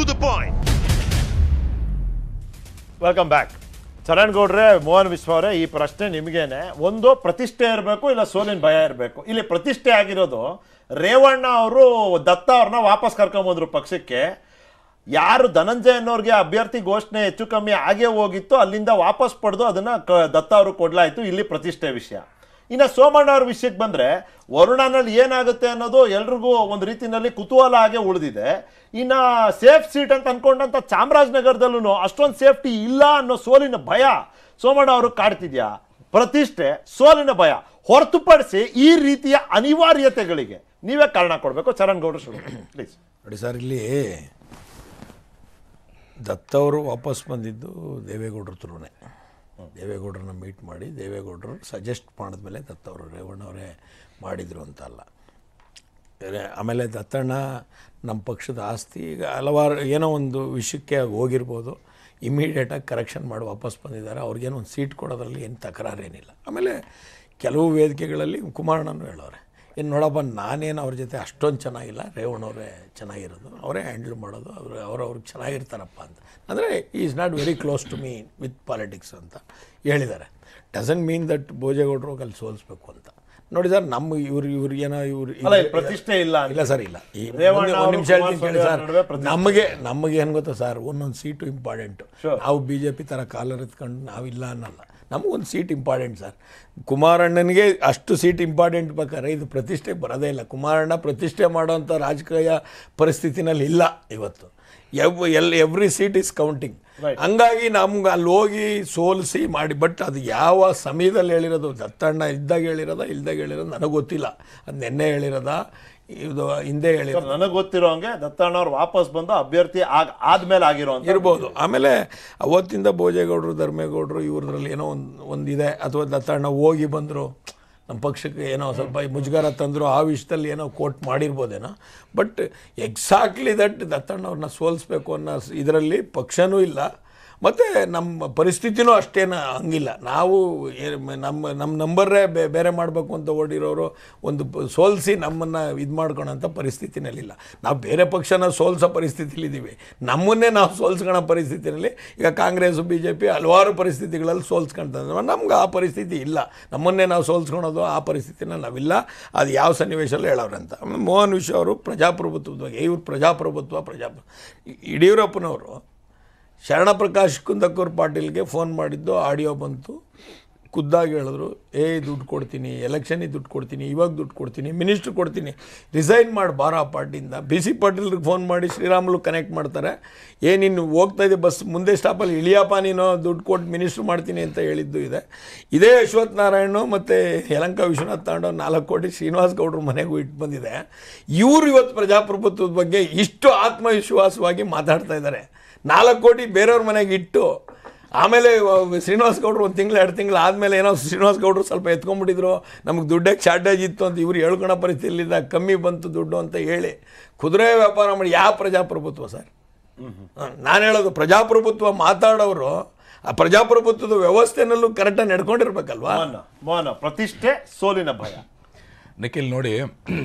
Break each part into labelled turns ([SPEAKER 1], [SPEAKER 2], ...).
[SPEAKER 1] the point.
[SPEAKER 2] Welcome back Charan ಗೌಡ್ರೆ ಮೋಹನ್ ವಿಶ್ವ ಅವರೇ ಈ ಪ್ರಶ್ನೆ ನಿಮಗೇನೆ ಒಂದು ಪ್ರತಿಷ್ಠೆ ಇರಬೇಕು ಇಲ್ಲ ಸೋಲಿನ ಭಯ ಇರಬೇಕು ಇಲ್ಲಿ ಪ್ರತಿಷ್ಠೆ ಆಗಿರೋದು ರೇವಣ್ಣ ಅವರು ದತ್ತ ಅವ್ರನ್ನ ವಾಪಸ್ ಕರ್ಕೊಂಬಂದ್ರು ಪಕ್ಷಕ್ಕೆ ಯಾರು ಧನಂಜಯ ಅನ್ನೋರ್ಗೆ ಅಭ್ಯರ್ಥಿ ಘೋಷಣೆ ಹೆಚ್ಚು ಕಮ್ಮಿ ಆಗೇ ಹೋಗಿತ್ತು ಅಲ್ಲಿಂದ ವಾಪಸ್ ಪಡೆದು ಅದನ್ನ ಕ- ದತ್ತ ಅವರು ಕೊಡ್ಲಾಯ್ತು ಇಲ್ಲಿ ಪ್ರತಿಷ್ಠೆ ವಿಷಯ ಇನ್ನು ಸೋಮಣ್ಣ ಅವ್ರ ವಿಷಯಕ್ಕೆ ಬಂದ್ರೆ ವರುಣನಲ್ಲಿ ಏನಾಗುತ್ತೆ ಅನ್ನೋದು ಎಲ್ರಿಗೂ ಒಂದು ರೀತಿನಲ್ಲಿ ಕುತೂಹಲ ಆಗೇ ಉಳಿದಿದೆ ಇನ್ನ ಸೇಫ್ ಸೀಟ್ ಅಂತ ಅನ್ಕೊಂಡಂತ ಚಾಮರಾಜನಗರದಲ್ಲೂ ಅಷ್ಟೊಂದು ಸೇಫ್ಟಿ ಇಲ್ಲ ಅನ್ನೋ ಸೋಲಿನ ಭಯ ಸೋಮಣ್ಣ ಅವರು ಕಾಡ್ತಿದ್ಯಾ ಪ್ರತಿಷ್ಠೆ ಸೋಲಿನ ಭಯ ಹೊರತುಪಡಿಸಿ ಈ ರೀತಿಯ ಅನಿವಾರ್ಯತೆಗಳಿಗೆ ನೀವೇ ಕಾರಣ ಕೊಡಬೇಕು ಚರಣ್ ಗೌಡ್ರು ಶುರು ಪ್ಲೀಸ್
[SPEAKER 3] ನೋಡಿ ಸರ್ ಇಲ್ಲಿ ದತ್ತವರು ವಾಪಸ್ ಬಂದಿದ್ದು ದೇವೇಗೌಡರ ಥ್ರೂನೇ ದೇವೇಗೌಡರನ್ನ ಮೀಟ್ ಮಾಡಿ ದೇವೇಗೌಡರು ಸಜೆಸ್ಟ್ ಮಾಡಿದ್ಮೇಲೆ ದತ್ತವರು ರೇವಣ್ಣವರೇ ಮಾಡಿದರು ಅಂತ ಅಲ್ಲ ಬೇರೆ- ಆಮೇಲೆ ದತ್ತಣ್ಣ ನಮ್ಮ ಪಕ್ಷದ ಆಸ್ತಿ ಈಗ ಹಲವಾರು ಏನೋ ಒಂದು ವಿಷಯಕ್ಕೆ ಹೋಗಿರ್ಬೋದು ಇಮಿಡಿಯೇಟಾಗಿ ಕರೆಕ್ಷನ್ ಮಾಡಿ ವಾಪಸ್ ಬಂದಿದ್ದಾರೆ ಅವ್ರಿಗೇನೋ ಒಂದು ಸೀಟ್ ಕೊಡೋದ್ರಲ್ಲಿ ಏನು ತಕರಾರೇನಿಲ್ಲ ಆಮೇಲೆ ಕೆಲವು ವೇದಿಕೆಗಳಲ್ಲಿ ಕುಮಾರಣ್ಣನೂ ಹೇಳೋರೆ ಇನ್ನು ನೋಡಪ್ಪ ನಾನೇನು ಅವ್ರ ಜೊತೆ ಅಷ್ಟೊಂದು ಚೆನ್ನಾಗಿಲ್ಲ ರೇವಣ್ಣವರೇ ಚೆನ್ನಾಗಿರೋದು ಅವರೇ ಹ್ಯಾಂಡಲ್ ಮಾಡೋದು ಅವರು ಅವ್ರವ್ರಿಗೆ ಚೆನ್ನಾಗಿರ್ತಾರಪ್ಪ ಅಂತ ಅಂದರೆ is not very close to me with politics ಅಂತ ಹೇಳಿದ್ದಾರೆ ಡಸಂಟ್ ಮೀನ್ ದಟ್ ಭೋಜೇಗೌಡರು ಹೋಗಿ ಅಲ್ಲಿ ಸೋಲಿಸ್ಬೇಕು ಅಂತ ನೋಡಿ ಸರ್ ನಮ್ಮ ಇವ್ರು ಇವ್ರು ಏನೋ ಇವ್ರು
[SPEAKER 2] ಅಲ್ಲ ಇಲ್ಲಿ ಪ್ರತಿಷ್ಠೆ ಇಲ್ಲ ಅಂತ.
[SPEAKER 3] ಇಲ್ಲ ಸರ್ ಇಲ್ಲ ಈ
[SPEAKER 2] ರೇವಣ್ಣ
[SPEAKER 3] ಒಂದು-
[SPEAKER 2] ಅವರು
[SPEAKER 3] ಒಂದು ನಿಮಿಷ ಹೇಳ್ತೀನಿ
[SPEAKER 2] ಕುಮಾರಸ್ವಾಮಿ
[SPEAKER 3] ಕೇಳಿ
[SPEAKER 2] ಅವ್ರ
[SPEAKER 3] ಸರ್
[SPEAKER 2] ನಡುವೆ ಪ್ರತಿಷ್ಠೆ.
[SPEAKER 3] ನಮಗೆ ನಮಗೆ ಏನು ಗೊತ್ತಾ ಸರ್ ಒಂದೊಂದು ಸೀಟು ಇಂಪಾರ್ಟೆಂಟು
[SPEAKER 2] Sure.
[SPEAKER 3] ನಾವು ಬಿ ಜೆ ಪಿ ಥರ ಕಾಲರ್ ಎತ್ಕೊಂಡು ನಾವಿಲ್ಲ ಅನ್ನಲ್ಲ ನಮಗೊಂದು ಸೀಟ್ ಇಂಪಾರ್ಟೆಂಟ್ ಸರ್ ಕುಮಾರಣ್ಣನಿಗೆ ಅಷ್ಟು ಸೀಟ್ ಇಂಪಾರ್ಟೆಂಟ್ ಬೇಕಾದ್ರೆ ಇದು ಪ್ರತಿಷ್ಠೆ ಬರೋದೇ ಇಲ್ಲ ಕುಮಾರಣ್ಣ ಪ್ರತಿಷ್ಠೆ ಮಾಡೋಂಥ ರಾಜಕೀಯ ಪರಿಸ್ಥಿತಿನಲ್ಲಿ ಇಲ್ಲ ಇವತ್ತು ಎವ್ ಎಲ್ every seat is counting
[SPEAKER 2] Right.
[SPEAKER 3] ಹಂಗಾಗಿ ನಮ್ಗೆ ಅಲ್ಲಿ ಹೋಗಿ ಸೋಲಿಸಿ ಮಾಡಿ ಬಟ್ ಅದು ಯಾವ ಸಮಯದಲ್ಲಿ ಹೇಳಿರೋದು ದತ್ತಣ್ಣ ಇದ್ದಾಗ ಹೇಳಿರೋದ ಇಲ್ದಾಗ ಹೇಳಿರೋದು ನನಗೆ ಗೊತ್ತಿಲ್ಲ ಅದು ನಿನ್ನೆ ಹೇಳಿರೋದ ಇದು ಹಿಂದೆ ಹೇಳಿರೋದು
[SPEAKER 2] ನನಗೆ ಗೊತ್ತಿರೋ ಹಂಗೆ ದತ್ತಣ್ಣ ಅವ್ರು ವಾಪಸ್ ಬಂದು ಅಭ್ಯರ್ಥಿ ಆಗ ಆದ್ಮೇಲೆ ಆಗಿರೋ ಅಂತ
[SPEAKER 3] ಇರ್ಬೋದು ಆಮೇಲೆ ಅವತ್ತಿಂದ ಭೋಜೇಗೌಡರು ಧರ್ಮೇಗೌಡರು ಇವ್ರದ್ರಲ್ಲಿ ಏನೋ ಒಂದು ಒಂದಿದೆ ಅಥವಾ ದತ್ತಣ್ಣ ಹೋಗಿ ಬಂದರು ನಮ್ಮ ಪಕ್ಷಕ್ಕೆ ಏನೋ ಸ್ವಲ್ಪ ಮುಜುಗರ ತಂದರು ಆ ವಿಷಯದಲ್ಲಿ ಏನೋ ಕೋಟ್ ಮಾಡಿರ್ಬೋದೇನೋ ಬಟ್ ಎಕ್ಸಾಕ್ಟ್ಲಿ ದಟ್ ದತ್ತಣ್ಣ ಅವ್ರನ್ನ ಸೋಲಿಸ್ಬೇಕು ಅನ್ನೋ ಇದರಲ್ಲಿ ಪಕ್ಷನೂ ಇಲ್ಲ ಮತ್ತು ನಮ್ಮ ಪರಿಸ್ಥಿತಿನೂ ಅಷ್ಟೇನು ಹಂಗಿಲ್ಲ ನಾವು ಏ- ನಮ್ಮ ನಮ್ಮ ನಂಬರೇ ಬೇರೆ ಮಾಡಬೇಕು ಅಂತ ಓಡಿರೋರು ಒಂದು ಪ- ಸೋಲಿಸಿ ನಮ್ಮನ್ನು ಇದು ಮಾಡ್ಕೊಳೋಂಥ ಪರಿಸ್ಥಿತಿನಲ್ಲಿಲ್ಲ ನಾವು ಬೇರೆ ಪಕ್ಷನ ಸೋಲ್ಸೋ ಪರಿಸ್ಥಿತಿಲಿದ್ದೀವಿ ನಮ್ಮನ್ನೇ ನಾವು ಸೋಲ್ಸ್ಕೊಳೋ ಪರಿಸ್ಥಿತಿನಲ್ಲಿ ಈಗ ಕಾಂಗ್ರೆಸ್ಸು ಬಿ ಜೆ ಪಿ ಹಲವಾರು ಪರಿಸ್ಥಿತಿಗಳಲ್ಲಿ ಸೋಲ್ಸ್ಕೊಂತ ನಮ್ಗೆ ಆ ಪರಿಸ್ಥಿತಿ ಇಲ್ಲ ನಮ್ಮನ್ನೇ ನಾವು ಸೋಲ್ಸ್ಕೊಳೋದು ಆ ಪರಿಸ್ಥಿತಿನ ನಾವಿಲ್ಲ ಅದು ಯಾವ ಸನ್ನಿವೇಶದಲ್ಲಿ ಹೇಳೋರು ಅಂತ ಆಮೇಲೆ ಮೋಹನ್ ವಿಶ್ವ ಅವರು ಪ್ರಜಾಪ್ರಭುತ್ವದ ಬಗ್ಗೆ ಇವ್ರು ಪ್ರಜಾಪ್ರಭುತ್ವ ಪ್ರಜಾಪ್ರ ಯಡಿಯೂರಪ್ಪನವರು ಶರಣಪ್ರಕಾಶ್ ಕುಂದಕ್ಕೂರ್ ಪಾಟೀಲ್ಗೆ ಫೋನ್ ಮಾಡಿದ್ದು ಆಡಿಯೋ ಬಂತು ಖುದ್ದಾಗಿ ಹೇಳಿದ್ರು ಏ ದುಡ್ಡು ಕೊಡ್ತೀನಿ ಎಲೆಕ್ಷನಿಗೆ ದುಡ್ಡು ಕೊಡ್ತೀನಿ ಇವಾಗ ದುಡ್ಡು ಕೊಡ್ತೀನಿ ಮಿನಿಸ್ಟ್ರ್ ಕೊಡ್ತೀನಿ ರಿಸೈನ್ ಮಾಡಿ ಬಾರ ಆ ಪಾರ್ಟಿಯಿಂದ ಬಿ ಸಿ ಪಾಟೀಲ್ರಿಗೆ ಫೋನ್ ಮಾಡಿ ಶ್ರೀರಾಮುಲು ಕನೆಕ್ಟ್ ಮಾಡ್ತಾರೆ ಏ ನೀನು ಹೋಗ್ತಾ ಇದೆ ಬಸ್ ಮುಂದೆ ಸ್ಟಾಪಲ್ಲಿ ಇಳಿಯಪ್ಪ ನೀನು ದುಡ್ಡು ಕೊಟ್ಟು ಮಿನಿಸ್ಟ್ರ್ ಮಾಡ್ತೀನಿ ಅಂತ ಹೇಳಿದ್ದು ಇದೆ ಇದೇ ಅಶ್ವಥ್ ನಾರಾಯಣ ಮತ್ತು ಯಲಂಕ ವಿಶ್ವನಾಥ್ ತಾಂಡೋ ನಾಲ್ಕು ಕೋಟಿ ಶ್ರೀನಿವಾಸ್ ಗೌಡ್ರ ಮನೆಗೂ ಇಟ್ಟು ಬಂದಿದೆ ಇವರು ಇವತ್ತು ಪ್ರಜಾಪ್ರಭುತ್ವದ ಬಗ್ಗೆ ಇಷ್ಟು ಆತ್ಮವಿಶ್ವಾಸವಾಗಿ ಮಾತಾಡ್ತಾ ಇದ್ದಾರೆ ನಾಲ್ಕು ಕೋಟಿ ಬೇರೆಯವ್ರ ಮನೆಗೆ ಇಟ್ಟು ಆಮೇಲೆ ವ- ಶ್ರೀನಿವಾಸ್ ಗೌಡ್ರು ಒಂದು ತಿಂಗಳು ಎರಡು ತಿಂಗಳು ಆದಮೇಲೆ ಏನೋ ಶ್ರೀನಿವಾಸ್ ಗೌಡ್ರು ಸ್ವಲ್ಪ ಎತ್ಕೊಂಡ್ಬಿಟ್ಟಿದ್ರು ನಮಗೆ ದುಡ್ಡಕ್ಕೆ ಶಾರ್ಟೇಜ್ ಇತ್ತು ಅಂತ ಇವ್ರು ಹೇಳ್ಕೊಳೋ ಪರಿಸ್ಥಿತಿಲಿದ್ದ ಕಮ್ಮಿ ಬಂತು ದುಡ್ಡು ಅಂತ ಹೇಳಿ ಕುದುರೆ ವ್ಯಾಪಾರ ಮಾಡಿ ಯಾವ ಪ್ರಜಾಪ್ರಭುತ್ವ ಸರ್ ನಾನು ಹೇಳೋದು ಪ್ರಜಾಪ್ರಭುತ್ವ ಮಾತಾಡೋರು ಆ ಪ್ರಜಾಪ್ರಭುತ್ವದ ವ್ಯವಸ್ಥೆನಲ್ಲೂ ಕರೆಕ್ಟಾಗಿ ನಡ್ಕೊಂಡಿರ್ಬೇಕಲ್ವಾ
[SPEAKER 2] ಮೋಹನ ಮೋಹನ ಪ್ರತಿಷ್ಠೆ ಸೋಲಿನ ಭಯ
[SPEAKER 4] ನಿಖಿಲ್ ನೋಡಿ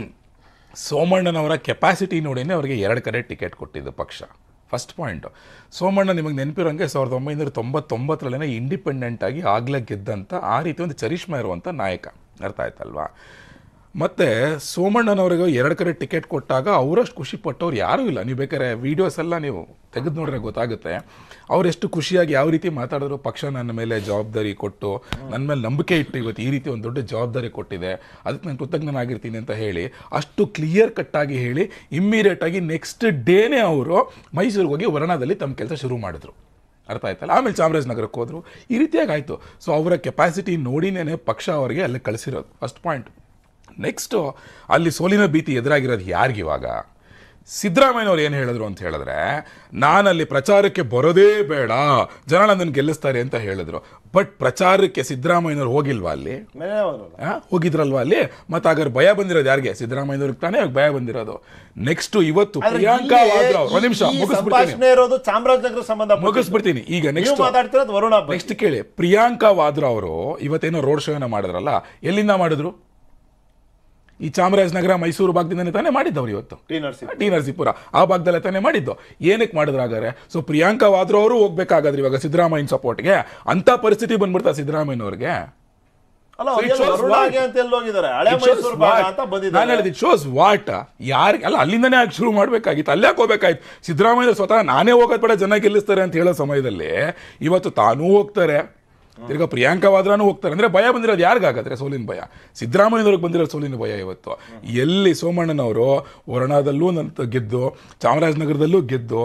[SPEAKER 4] ಸೋಮಣ್ಣನವರ ಕೆಪಾಸಿಟಿ ನೋಡಿನೇ ಅವರಿಗೆ ಎರಡು ಕಡೆ ಟಿಕೆಟ್ ಕೊಟ್ಟಿದ್ದು ಪಕ್ಷ ಫಸ್ಟ್ ಪಾಯಿಂಟು ಸೋಮಣ್ಣ ನಿಮಗೆ ನೆನಪಿರೋಂಗೆ ಸಾವಿರದ ಒಂಬೈನೂರ ತೊಂಬತ್ತೊಂಬತ್ತರಲ್ಲೇ ಇಂಡಿಪೆಂಡೆಂಟ್ ಆಗಿ ಆಗಲೇ ಗೆದ್ದಂಥ ಆ ರೀತಿ ಒಂದು ಚರಿಷ್ಮಾ ಇರುವಂಥ ನಾಯಕ ಅರ್ಥ ಆಯ್ತಲ್ವಾ ಮತ್ತು ಸೋಮಣ್ಣನವ್ರಿಗೆ ಎರಡು ಕಡೆ ಟಿಕೆಟ್ ಕೊಟ್ಟಾಗ ಅವರಷ್ಟು ಖುಷಿ ಪಟ್ಟವ್ರು ಯಾರೂ ಇಲ್ಲ ನೀವು ಬೇಕಾದ್ರೆ ವೀಡಿಯೋಸ್ ಎಲ್ಲ ನೀವು ತೆಗೆದು ನೋಡ್ರೆ ಗೊತ್ತಾಗುತ್ತೆ ಅವರೆಷ್ಟು ಖುಷಿಯಾಗಿ ಯಾವ ರೀತಿ ಮಾತಾಡಿದ್ರು ಪಕ್ಷ ನನ್ನ ಮೇಲೆ ಜವಾಬ್ದಾರಿ ಕೊಟ್ಟು ನನ್ನ ಮೇಲೆ ನಂಬಿಕೆ ಇಟ್ಟು ಇವತ್ತು ಈ ರೀತಿ ಒಂದು ದೊಡ್ಡ ಜವಾಬ್ದಾರಿ ಕೊಟ್ಟಿದೆ ಅದಕ್ಕೆ ನಾನು ಕೃತಜ್ಞನಾಗಿರ್ತೀನಿ ಅಂತ ಹೇಳಿ ಅಷ್ಟು ಕ್ಲಿಯರ್ ಕಟ್ಟಾಗಿ ಹೇಳಿ ಇಮ್ಮಿಡಿಯೇಟಾಗಿ ನೆಕ್ಸ್ಟ್ ಡೇನೇ ಅವರು ಮೈಸೂರಿಗೆ ಹೋಗಿ ವರ್ಣದಲ್ಲಿ ತಮ್ಮ ಕೆಲಸ ಶುರು ಮಾಡಿದ್ರು ಅರ್ಥ ಆಯ್ತಲ್ಲ ಆಮೇಲೆ ಚಾಮರಾಜನಗರಕ್ಕೆ ಹೋದರು ಈ ರೀತಿಯಾಗಿ ಆಯಿತು ಸೊ ಅವರ ಕೆಪಾಸಿಟಿ ನೋಡಿನೇ ಪಕ್ಷ ಅವರಿಗೆ ಅಲ್ಲಿ ಕಳಿಸಿರೋದು ಫಸ್ಟ್ ಪಾಯಿಂಟ್ ನೆಕ್ಸ್ಟು ಅಲ್ಲಿ ಸೋಲಿನ ಭೀತಿ ಎದುರಾಗಿರೋದು ಯಾರಿಗಿವಾಗ ಸಿದ್ದರಾಮಯ್ಯನವ್ರು ಏನು ಹೇಳಿದ್ರು ಅಂತ ಹೇಳಿದ್ರೆ ನಾನಲ್ಲಿ ಪ್ರಚಾರಕ್ಕೆ ಬರೋದೇ ಬೇಡ ಜನ ನನ್ನನ್ನು ಗೆಲ್ಲಿಸ್ತಾರೆ ಅಂತ ಹೇಳಿದ್ರು ಬಟ್ ಪ್ರಚಾರಕ್ಕೆ ಸಿದ್ದರಾಮಯ್ಯನವ್ರು ಹೋಗಿಲ್ವಾ ಅಲ್ಲಿ
[SPEAKER 2] ಮೇಲೆ ಹೋದ್ರಲ್ಲ.
[SPEAKER 4] ಆ, ಹೋಗಿದ್ರಲ್ವಾ ಅಲ್ಲಿ ಮತ್ತೆ ಹಾಗಾದ್ರೆ ಭಯ ಬಂದಿರೋದು ಯಾರಿಗೆ ಸಿದ್ದರಾಮಯ್ಯನವ್ರಿಗೆ ತಾನೇ ಭಯ ಬಂದಿರೋದು ನೆಕ್ಸ್ಟ್ ಇವತ್ತು
[SPEAKER 2] ಆದ್ರೆ
[SPEAKER 4] ಪ್ರಿಯಾಂಕಾ
[SPEAKER 2] ಇಲ್ಲಿ
[SPEAKER 4] ವಾದ್ರಾ ಒಂದ್
[SPEAKER 2] ಈ-
[SPEAKER 4] ನಿಮಿಷ
[SPEAKER 2] ಈ
[SPEAKER 4] ಮುಗಿಸ್ಬಿಡ್ತೀನಿ
[SPEAKER 2] ಸಂಭಾಷಣೆ ಇರೋದು ಚಾಮರಾಜನಗರ ಸಂಬಂಧ
[SPEAKER 4] ಮುಗಿಸ್ಬಿಡ್ತೀನಿ ಈಗ
[SPEAKER 2] ನೀವು
[SPEAKER 4] ನೆಕ್ಸ್ಟ್
[SPEAKER 2] ಮಾತಾಡ್ತಿರೋದು ವರುಣ ಬಗ್ಗೆ.
[SPEAKER 4] ನೆಕ್ಸ್ಟ್ ಕೇಳಿ ಪ್ರಿಯಾಂಕಾ ವಾದ್ರಾ ಅವರು ಇವತ್ತೇನೋ ರೋಡ್ ಶೋನ ಮಾಡಿದ್ರಲ್ಲ ಎಲ್ಲಿಂದ ಮಾಡಿದ್ರು ಈ ಚಾಮರಾಜನಗರ ಮೈಸೂರು ಭಾಗದಿಂದನೇ ತಾನೇ ಮಾಡಿದ್ದವ್ರು ಇವತ್ತು
[SPEAKER 2] ಟಿ ನರಸೀಪುರ
[SPEAKER 4] ಟಿ ನರಸೀಪುರ ಆ ಭಾಗದಲ್ಲೇ ತಾನೇ ಮಾಡಿದ್ದು ಏನಕ್ಕೆ ಮಾಡಿದ್ರು ಹಾಗಾದ್ರೆ ಸೊ ಪ್ರಿಯಾಂಕಾ ವಾದ್ರೂ ಅವರು ಹೋಗ್ಬೇಕಾಗಾದ್ರೆ ಇವಾಗ ಸಿದ್ದರಾಮಯ್ಯನ ಸಪೋರ್ಟ್ಗೆ ಅಂತ ಪರಿಸ್ಥಿತಿ ಬಂದ್ಬಿಡ್ತಾ ಸಿದ್ದರಾಮಯ್ಯನವ್ರಿಗೆ
[SPEAKER 2] ಅಲ್ಲ
[SPEAKER 4] So it
[SPEAKER 2] ಅವ್ರು
[SPEAKER 4] shows
[SPEAKER 2] ಅರುಣ್
[SPEAKER 4] what?
[SPEAKER 2] ಆಗಿ ಅಂತ ಎಲ್ಲಿ ಹೋಗಿದ್ದಾರೆ ಹಳೆ ಮೈಸೂರು ಭಾಗ ಅಂತ
[SPEAKER 4] ನಾನು
[SPEAKER 2] ಬಂದಿದ್ದಾರೆ
[SPEAKER 4] ಹೇಳಿದ್ ಶೋಸ್ ವಾಟ್ ಯಾರಿಗೆ ಅಲ್ಲ ಅಲ್ಲಿಂದನೇ ಆಗಿ ಶುರು ಮಾಡ್ಬೇಕಾಗಿತ್ತು ಅಲ್ಲೇ ಹೋಗ್ಬೇಕಾಯ್ತು ಸಿದ್ದರಾಮಯ್ಯ ಸ್ವತಃ ನಾನೇ ಹೋಗೋದ್ ಬೇಡ ಜನ ಗೆಲ್ಲಿಸ್ತಾರೆ ಅಂತ ಹೇಳೋ ಸಮಯದಲ್ಲಿ ಇವತ್ತು ತಾನೂ ಹೋಗ್ತಾರೆ ತಿರ್ಗಾ ಪ್ರಿಯಾಂಕಾ ವಾದ್ರಾನು ಹೋಗ್ತಾರೆ ಅಂದ್ರೆ ಭಯ ಬಂದಿರೋದು ಯಾರಿಗಾಗತ್ತೆ ಸೋಲಿನ ಭಯ ಸಿದ್ದರಾಮಯ್ಯನವ್ರಿಗೆ ಬಂದಿರೋ ಸೋಲಿನ ಭಯ ಇವತ್ತು ಎಲ್ಲಿ ಸೋಮಣ್ಣನವರು ವರ್ಣದಲ್ಲೂ ನಂತ ಗೆದ್ದು ಚಾಮರಾಜನಗರದಲ್ಲೂ ಗೆದ್ದು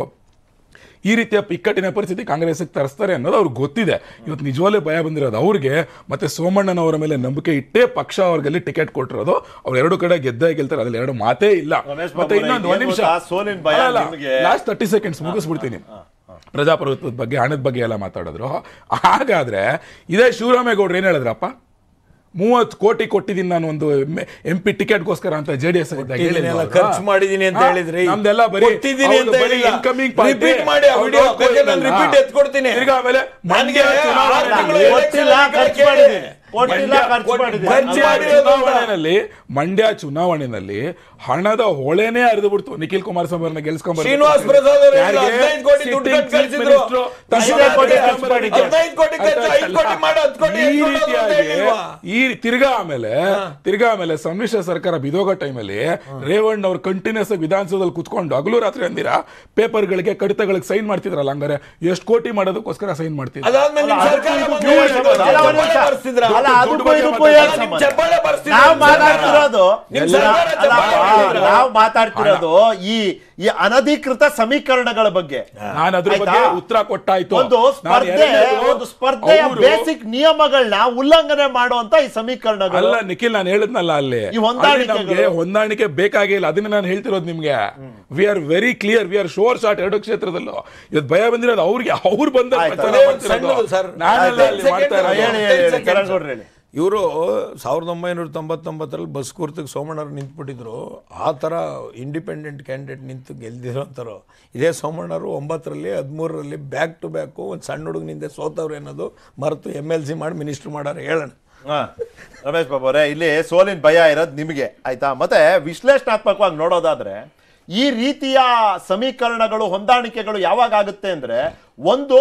[SPEAKER 4] ಈ ರೀತಿಯ ಇಕ್ಕಟ್ಟಿನ ಪರಿಸ್ಥಿತಿ ಕಾಂಗ್ರೆಸ್ಗೆ ತರಿಸ್ತಾರೆ ಅನ್ನೋದು ಅವ್ರಿಗೆ ಗೊತ್ತಿದೆ ಇವತ್ತು ನಿಜವಾಗ್ಲೇ ಭಯ ಬಂದಿರೋದು ಅವ್ರಿಗೆ ಮತ್ತೆ ಸೋಮಣ್ಣನವರ ಮೇಲೆ ನಂಬಿಕೆ ಇಟ್ಟೇ ಪಕ್ಷ ಅವ್ರಿಗೆ ಟಿಕೆಟ್ ಕೊಟ್ಟಿರೋದು ಅವ್ರು ಎರಡು ಕಡೆ ಗೆದ್ದೇ ಗೆಲ್ತಾರೆ ಅದ್ರಲ್ಲಿ ಎರಡು ಮಾತೇ ಇಲ್ಲ
[SPEAKER 2] ರಮೇಶ್
[SPEAKER 4] ಮತ್ತೆ
[SPEAKER 2] ಬಾಬು
[SPEAKER 4] ಇನ್ನೊಂದು
[SPEAKER 2] ಅವ್ರೆ,
[SPEAKER 4] ಒಂದ್ ನಿಮಿಷ
[SPEAKER 2] ಏನ್ ಗೊತ್ತಾ? ಸೋಲಿನ ಭಯ ನಿಮ್ಗೆ-
[SPEAKER 4] ಲಾಸ್ಟ್ ತರ್ಟಿ ಸೆಕೆಂಡ್ಸ್ ಮುಗಿಸ್ಬಿಡ್ತೀನಿ ಪ್ರಜಾಪ್ರಭುತ್ವದ ಬಗ್ಗೆ ಹಣದ ಬಗ್ಗೆ ಎಲ್ಲ ಮಾತಾಡಿದ್ರು ಹಾಗಾದ್ರೆ ಇದೇ ಶಿವರಾಮೇಗೌಡರು ಏನ್ ಹೇಳಿದ್ರಪ್ಪ ಮೂವತ್ತು ಕೋಟಿ ಕೊಟ್ಟಿದ್ದೀನಿ ನಾನು ಒಂದು ಎಂ ಪಿ ಟಿಕೆಟ್ಗೋಸ್ಕರ ಅಂತ ಜೆ ಡಿ ಎಸ್
[SPEAKER 3] ಕೊಟ್ಟಿದ್ದೀನಲ್ಲ, ಖರ್ಚು ಮಾಡಿದ್ದೀನಿ ಅಂತ ಹೇಳಿದ್ರಿ.
[SPEAKER 4] ನಮ್ದೆಲ್ಲ ಬರೀ
[SPEAKER 3] ಕೊಟ್ಟಿದ್ದೀನಿ ಅಂತ ಹೇಳಿಲ್ಲ.
[SPEAKER 4] ಇನ್ಕಮಿಂಗ್
[SPEAKER 3] Repeat ಮಾಡಿ ಆ video, question ಅಲ್ಲಿ repeat ಎತ್ಕೊಡ್ತೀನಿ.
[SPEAKER 4] ತಿರ್ಗಾ ಆಮೇಲೆ ಮಂಡ್ಯ
[SPEAKER 3] ನನಗೆ
[SPEAKER 4] ಚುನಾವಣೆ
[SPEAKER 3] ಆರು ತಿಂಗಳು
[SPEAKER 4] ನಡೆದಿದೆ.
[SPEAKER 2] ಕೊಟ್ಟಿಲ್ಲ ಖರ್ಚು ಮಾಡಿದ್ದೀನಿ ಕೊಟ್ಟಿಲ್ಲ ಖರ್ಚು
[SPEAKER 3] ಕೊಟ್ಟು-
[SPEAKER 2] ಮಾಡಿದ್ದೀನಿ
[SPEAKER 3] ಖರ್ಚು
[SPEAKER 2] ಅಮ್ಮ,
[SPEAKER 3] ಮಾಡಿ-
[SPEAKER 4] ಚುನಾವಣೆಯಲ್ಲಿ ಮಂಡ್ಯ ಚುನಾವಣೆಯಲ್ಲಿ ಹಣದ ಹೊಳೆನೇ ಹರಿದು ಬಿಡ್ತು ನಿಖಿಲ್ ಕುಮಾರಸ್ವಾಮಿ ಅವ್ರನ್ನ ಗೆಲ್ಸ್ಕೊಂಡ್
[SPEAKER 3] ಶ್ರೀನಿವಾಸ್ ಪ್ರಸಾದ್ ಅವರು ಹೇಳಿದ್ರು, 15 ಕೋಟಿ ದುಡ್ಡು ಖರ್ಚು ಕಳ್ಸಿದ್ರು.
[SPEAKER 2] ಐದೇ ಕೋಟಿ ಖರ್ಚು ಮಾಡಿದ್ದೆ.
[SPEAKER 3] 15 ಕೋಟಿ ಖರ್ಚು, 5 ಕೋಟಿ ಮಾಡು, 10 ಕೋಟಿ
[SPEAKER 4] ಈ
[SPEAKER 3] ಎಷ್ಟು ಕೊಡೋದು ಅಂತ
[SPEAKER 4] ರೀತಿಯಾಗಿ
[SPEAKER 3] ಹೇಳಿಲ್ವಾ?
[SPEAKER 4] ಈ ತಿರ್ಗಾ ಆಮೇಲೆ ತಿರ್ಗಾ ಆಮೇಲೆ ಸಮ್ಮಿಶ್ರ ಸರ್ಕಾರ ಬಿದೋಗೋ ಟೈಮಲ್ಲಿ ರೇವಣ್ಣ ಅವ್ರು ಕಂಟಿನ್ಯೂಸ್ ಆಗಿ ವಿಧಾನಸೌಧದಲ್ಲಿ ಕುತ್ಕೊಂಡು ಹಗಲು ರಾತ್ರಿ ಅಂದಿರ ಪೇಪರ್ಗಳಿಗೆ ಕಡಿತಗಳಿಗೆ ಸೈನ್ ಮಾಡ್ತಿದ್ರಲ್ಲ ಹಂಗಾರೆ ಎಷ್ಟು ಕೋಟಿ ಮಾಡೋದಕ್ಕೋಸ್ಕರ ಸೈನ್ ಮಾಡ್ತಿದ್ರು
[SPEAKER 3] ಅದಾದ್ಮೇಲೆ ನಿಮ್
[SPEAKER 2] ಅಲ್ಲ,
[SPEAKER 3] ಸರ್ಕಾರ
[SPEAKER 2] ಅದಕ್ಕೂ
[SPEAKER 3] ಬಂದು
[SPEAKER 2] ಇದಕ್ಕೂ
[SPEAKER 3] ಹೇಳಿದ್ರು,
[SPEAKER 2] ಅಲ್ಲ, ಒಂದ್ ನಿಮಿಷ.
[SPEAKER 3] ಚಪ್ಪಾಳೆ ಬರ್ಸ್ತಿದ್ರ?
[SPEAKER 2] ಅಲ್ಲ,
[SPEAKER 4] ದುಡ್ಡು
[SPEAKER 2] ಅದಕ್ಕೂ
[SPEAKER 4] ಬಗ್ಗೆ
[SPEAKER 2] ಇದಕ್ಕೂ
[SPEAKER 4] ಮಾತಾಡ್ತಾ
[SPEAKER 2] ಏನ್
[SPEAKER 3] ನಿಮ್
[SPEAKER 2] ಸಂಬಂಧ?
[SPEAKER 3] ಚಪ್ಪಾಳೆ ಬರ್ಸ್ತಿದ್ರ
[SPEAKER 2] ನಾವು
[SPEAKER 3] ನಿಮ್ ಸರ್ಕಾರ.
[SPEAKER 2] ಮಾತಾಡ್ತಿರೋದು
[SPEAKER 3] ನಿಮ್
[SPEAKER 2] ಎಲ್ಲ-
[SPEAKER 3] ಸರ್ಕಾರ
[SPEAKER 2] ಅಲ್ಲ,
[SPEAKER 3] ಚಪ್ಪಾಳೆ
[SPEAKER 2] ಆ,
[SPEAKER 3] ಹೊಡೆದಿದ್ರ?
[SPEAKER 2] ನಾವು ಮಾತಾಡ್ತಿರೋದು ಈ ಈ ಅನಧಿಕೃತ ಸಮೀಕರಣಗಳ ಬಗ್ಗೆ
[SPEAKER 4] ನಾನು ಅದ್ರ ಬಗ್ಗೆ
[SPEAKER 2] ಆಯ್ತಾ?
[SPEAKER 4] ಉತ್ತರ ಕೊಟ್ಟಾಯ್ತು
[SPEAKER 2] ಒಂದು
[SPEAKER 4] ನಾನು
[SPEAKER 2] ಸ್ಪರ್ಧೆ
[SPEAKER 4] ಎರಡನೇದು,
[SPEAKER 2] ಒಂದು ಸ್ಪರ್ಧೆಯ
[SPEAKER 4] ಅವ್ರು-
[SPEAKER 2] ಬೇಸಿಕ್ ನಿಯಮಗಳನ್ನ ಉಲ್ಲಂಘನೆ ಮಾಡುವಂತ ಈ ಸಮೀಕರಣಗಳು
[SPEAKER 4] ಅಲ್ಲ ನಿಖಿಲ್ ನಾನು ಹೇಳಿದ್ನಲ್ಲ ಅಲ್ಲಿ
[SPEAKER 2] ಈ ಹೊಂದಾಣಿಕೆಗಳು.
[SPEAKER 4] ಅಲ್ಲಿ ನಮ್ಗೆ ಹೊಂದಾಣಿಕೆ ಬೇಕಾಗಿಲ್ಲ ಅದನ್ನ ನಾನು ಹೇಳ್ತಿರೋದು ನಿಮ್ಗೆ we are very clear we are sure shot ಎರಡು ಕ್ಷೇತ್ರದಲ್ಲೂ ಇವತ್ತು ಭಯ ಬಂದಿರೋದು ಅವ್ರಿಗೆ ಅವ್ರು ಬಂದ
[SPEAKER 2] ಆಯ್ತು.
[SPEAKER 4] ಪ್ರಚಾರ
[SPEAKER 3] ಅದೇ
[SPEAKER 4] ಮಾಡ್ತಿರೋದು.
[SPEAKER 3] ಸಣ್ಣದು ಸರ್.
[SPEAKER 4] ನಾನೆಲ್ಲ
[SPEAKER 3] ಆಯ್ತು.
[SPEAKER 4] ಅಲ್ಲಿ ಮಾಡ್ತಾ
[SPEAKER 3] second
[SPEAKER 4] ಇರೋದು.
[SPEAKER 2] ಹೇಳಿ
[SPEAKER 3] ten
[SPEAKER 2] ಹೇಳಿ
[SPEAKER 3] seconds.
[SPEAKER 2] ಚರಣಗೌಡ್ರು ಹೇಳಿ
[SPEAKER 3] ಇವರು ಸಾವಿರದ ಒಂಬೈನೂರ ತೊಂಬತ್ತೊಂಬತ್ತರಲ್ಲಿ ಬಸ್ ಕುರ್ತಕ್ಕೆ ಸೋಮಣ್ಣವ್ರು ನಿಂತ್ಬಿಟ್ಟಿದ್ರು ಆ ಥರ ಇಂಡಿಪೆಂಡೆಂಟ್ ಕ್ಯಾಂಡಿಡೇಟ್ ನಿಂತು ಗೆಲ್ದಿರೋಂಥವ್ರು ಇದೇ ಸೋಮಣ್ಣವರು ಒಂಬತ್ತರಲ್ಲಿ ಹದಿಮೂರರಲ್ಲಿ ಬ್ಯಾಕ್ ಟು ಬ್ಯಾಕು ಒಂದು ಸಣ್ಣ ಹುಡುಗನಿಂದ ಸೋತವ್ರು ಅನ್ನೋದು ಮರೆತು ಎಮ್ ಎಲ್ ಸಿ ಮಾಡಿ ಮಿನಿಸ್ಟ್ರ್ ಮಾಡಾರ ಹೇಳೋಣ
[SPEAKER 2] ಹಾ. ರಮೇಶ್ ಬಾಬು ಅವರೇ ಇಲ್ಲಿ ಸೋಲಿನ ಭಯ ಇರೋದು ನಿಮಗೆ ಆಯ್ತಾ ಮತ್ತೆ ವಿಶ್ಲೇಷಣಾತ್ಮಕವಾಗಿ ನೋಡೋದಾದ್ರೆ ಈ ರೀತಿಯ ಸಮೀಕರಣಗಳು ಹೊಂದಾಣಿಕೆಗಳು ಯಾವಾಗ ಆಗುತ್ತೆ ಅಂದ್ರೆ ಒಂದು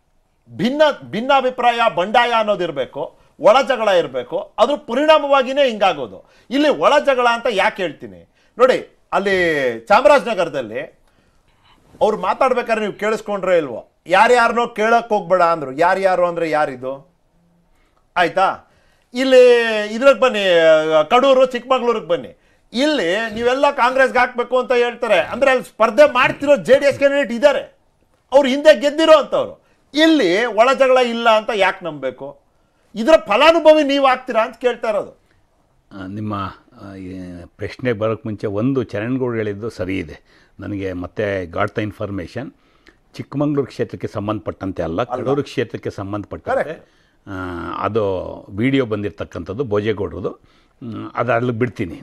[SPEAKER 2] ಭಿನ್ನ ಭಿನ್ನಾಭಿಪ್ರಾಯ ಬಂಡಾಯ ಅನ್ನೋದಿರಬೇಕು ಒಳ ಜಗಳ ಇರಬೇಕು ಅದ್ರ ಪರಿಣಾಮವಾಗಿನೇ ಹಿಂಗಾಗೋದು ಇಲ್ಲಿ ಒಳ ಜಗಳ ಅಂತ ಯಾಕೆ ಹೇಳ್ತೀನಿ ನೋಡಿ ಅಲ್ಲಿ ಚಾಮರಾಜನಗರದಲ್ಲಿ ಅವ್ರು ಮಾತಾಡ್ಬೇಕಾದ್ರೆ ನೀವು ಕೇಳಿಸ್ಕೊಂಡ್ರೆ ಇಲ್ವೋ ಯಾರ್ಯಾರನ್ನೋ ಕೇಳಕ್ ಹೋಗ್ಬೇಡ ಅಂದ್ರು ಯಾರ್ಯಾರು ಅಂದ್ರೆ ಯಾರಿದು ಆಯ್ತಾ ಇಲ್ಲಿ ಇದ್ರಿಗೆ ಬನ್ನಿ ಕಡೂರು ಚಿಕ್ಕಮಗಳೂರಿಗೆ ಬನ್ನಿ ಇಲ್ಲಿ ನೀವೆಲ್ಲ ಕಾಂಗ್ರೆಸ್ಗೆ ಹಾಕ್ಬೇಕು ಅಂತ ಹೇಳ್ತಾರೆ ಅಂದ್ರೆ ಅಲ್ಲಿ ಸ್ಪರ್ಧೆ ಮಾಡ್ತಿರೋ ಜೆ ಡಿ ಎಸ್ ಕ್ಯಾಂಡಿಡೇಟ್ ಇದ್ದಾರೆ ಅವ್ರು ಹಿಂದೆ ಗೆದ್ದಿರೋ ಅಂತವ್ರು ಇಲ್ಲಿ ಒಳ ಜಗಳ ಇಲ್ಲ ಅಂತ ಯಾಕೆ ನಂಬಬೇಕು ಇದರ ಫಲಾನುಭವಿ ನೀವು ಆಗ್ತೀರಾ ಅಂತ ಕೇಳ್ತಾ ಇರೋದು
[SPEAKER 1] ಆ, ನಿಮ್ಮ ಆ, ಈ ಪ್ರಶ್ನೆಗೆ ಬರೋಕ್ಕೆ ಮುಂಚೆ ಒಂದು ಚರಣ್ಗೌಡ್ರು ಹೇಳಿದ್ದು ಸರಿ ಇದೆ ನನಗೆ ಮತ್ತೆ ಗಾಡ್ತ ಇನ್ಫಾರ್ಮೇಷನ್ ಚಿಕ್ಕಮಂಗ್ಳೂರು ಕ್ಷೇತ್ರಕ್ಕೆ ಸಂಬಂಧಪಟ್ಟಂತೆ ಅಲ್ಲ ಕಡೂರು ಕ್ಷೇತ್ರಕ್ಕೆ ಸಂಬಂಧಪಟ್ಟಂತೆ ಆ, ಅದು ವಿಡಿಯೋ ಬಂದಿರತಕ್ಕಂಥದ್ದು ಭೋಜೇಗೌಡ್ರದು ಹ್ಮ್, ಅದು ಅಲ್ಲಿಗೆ ಬಿಡ್ತೀನಿ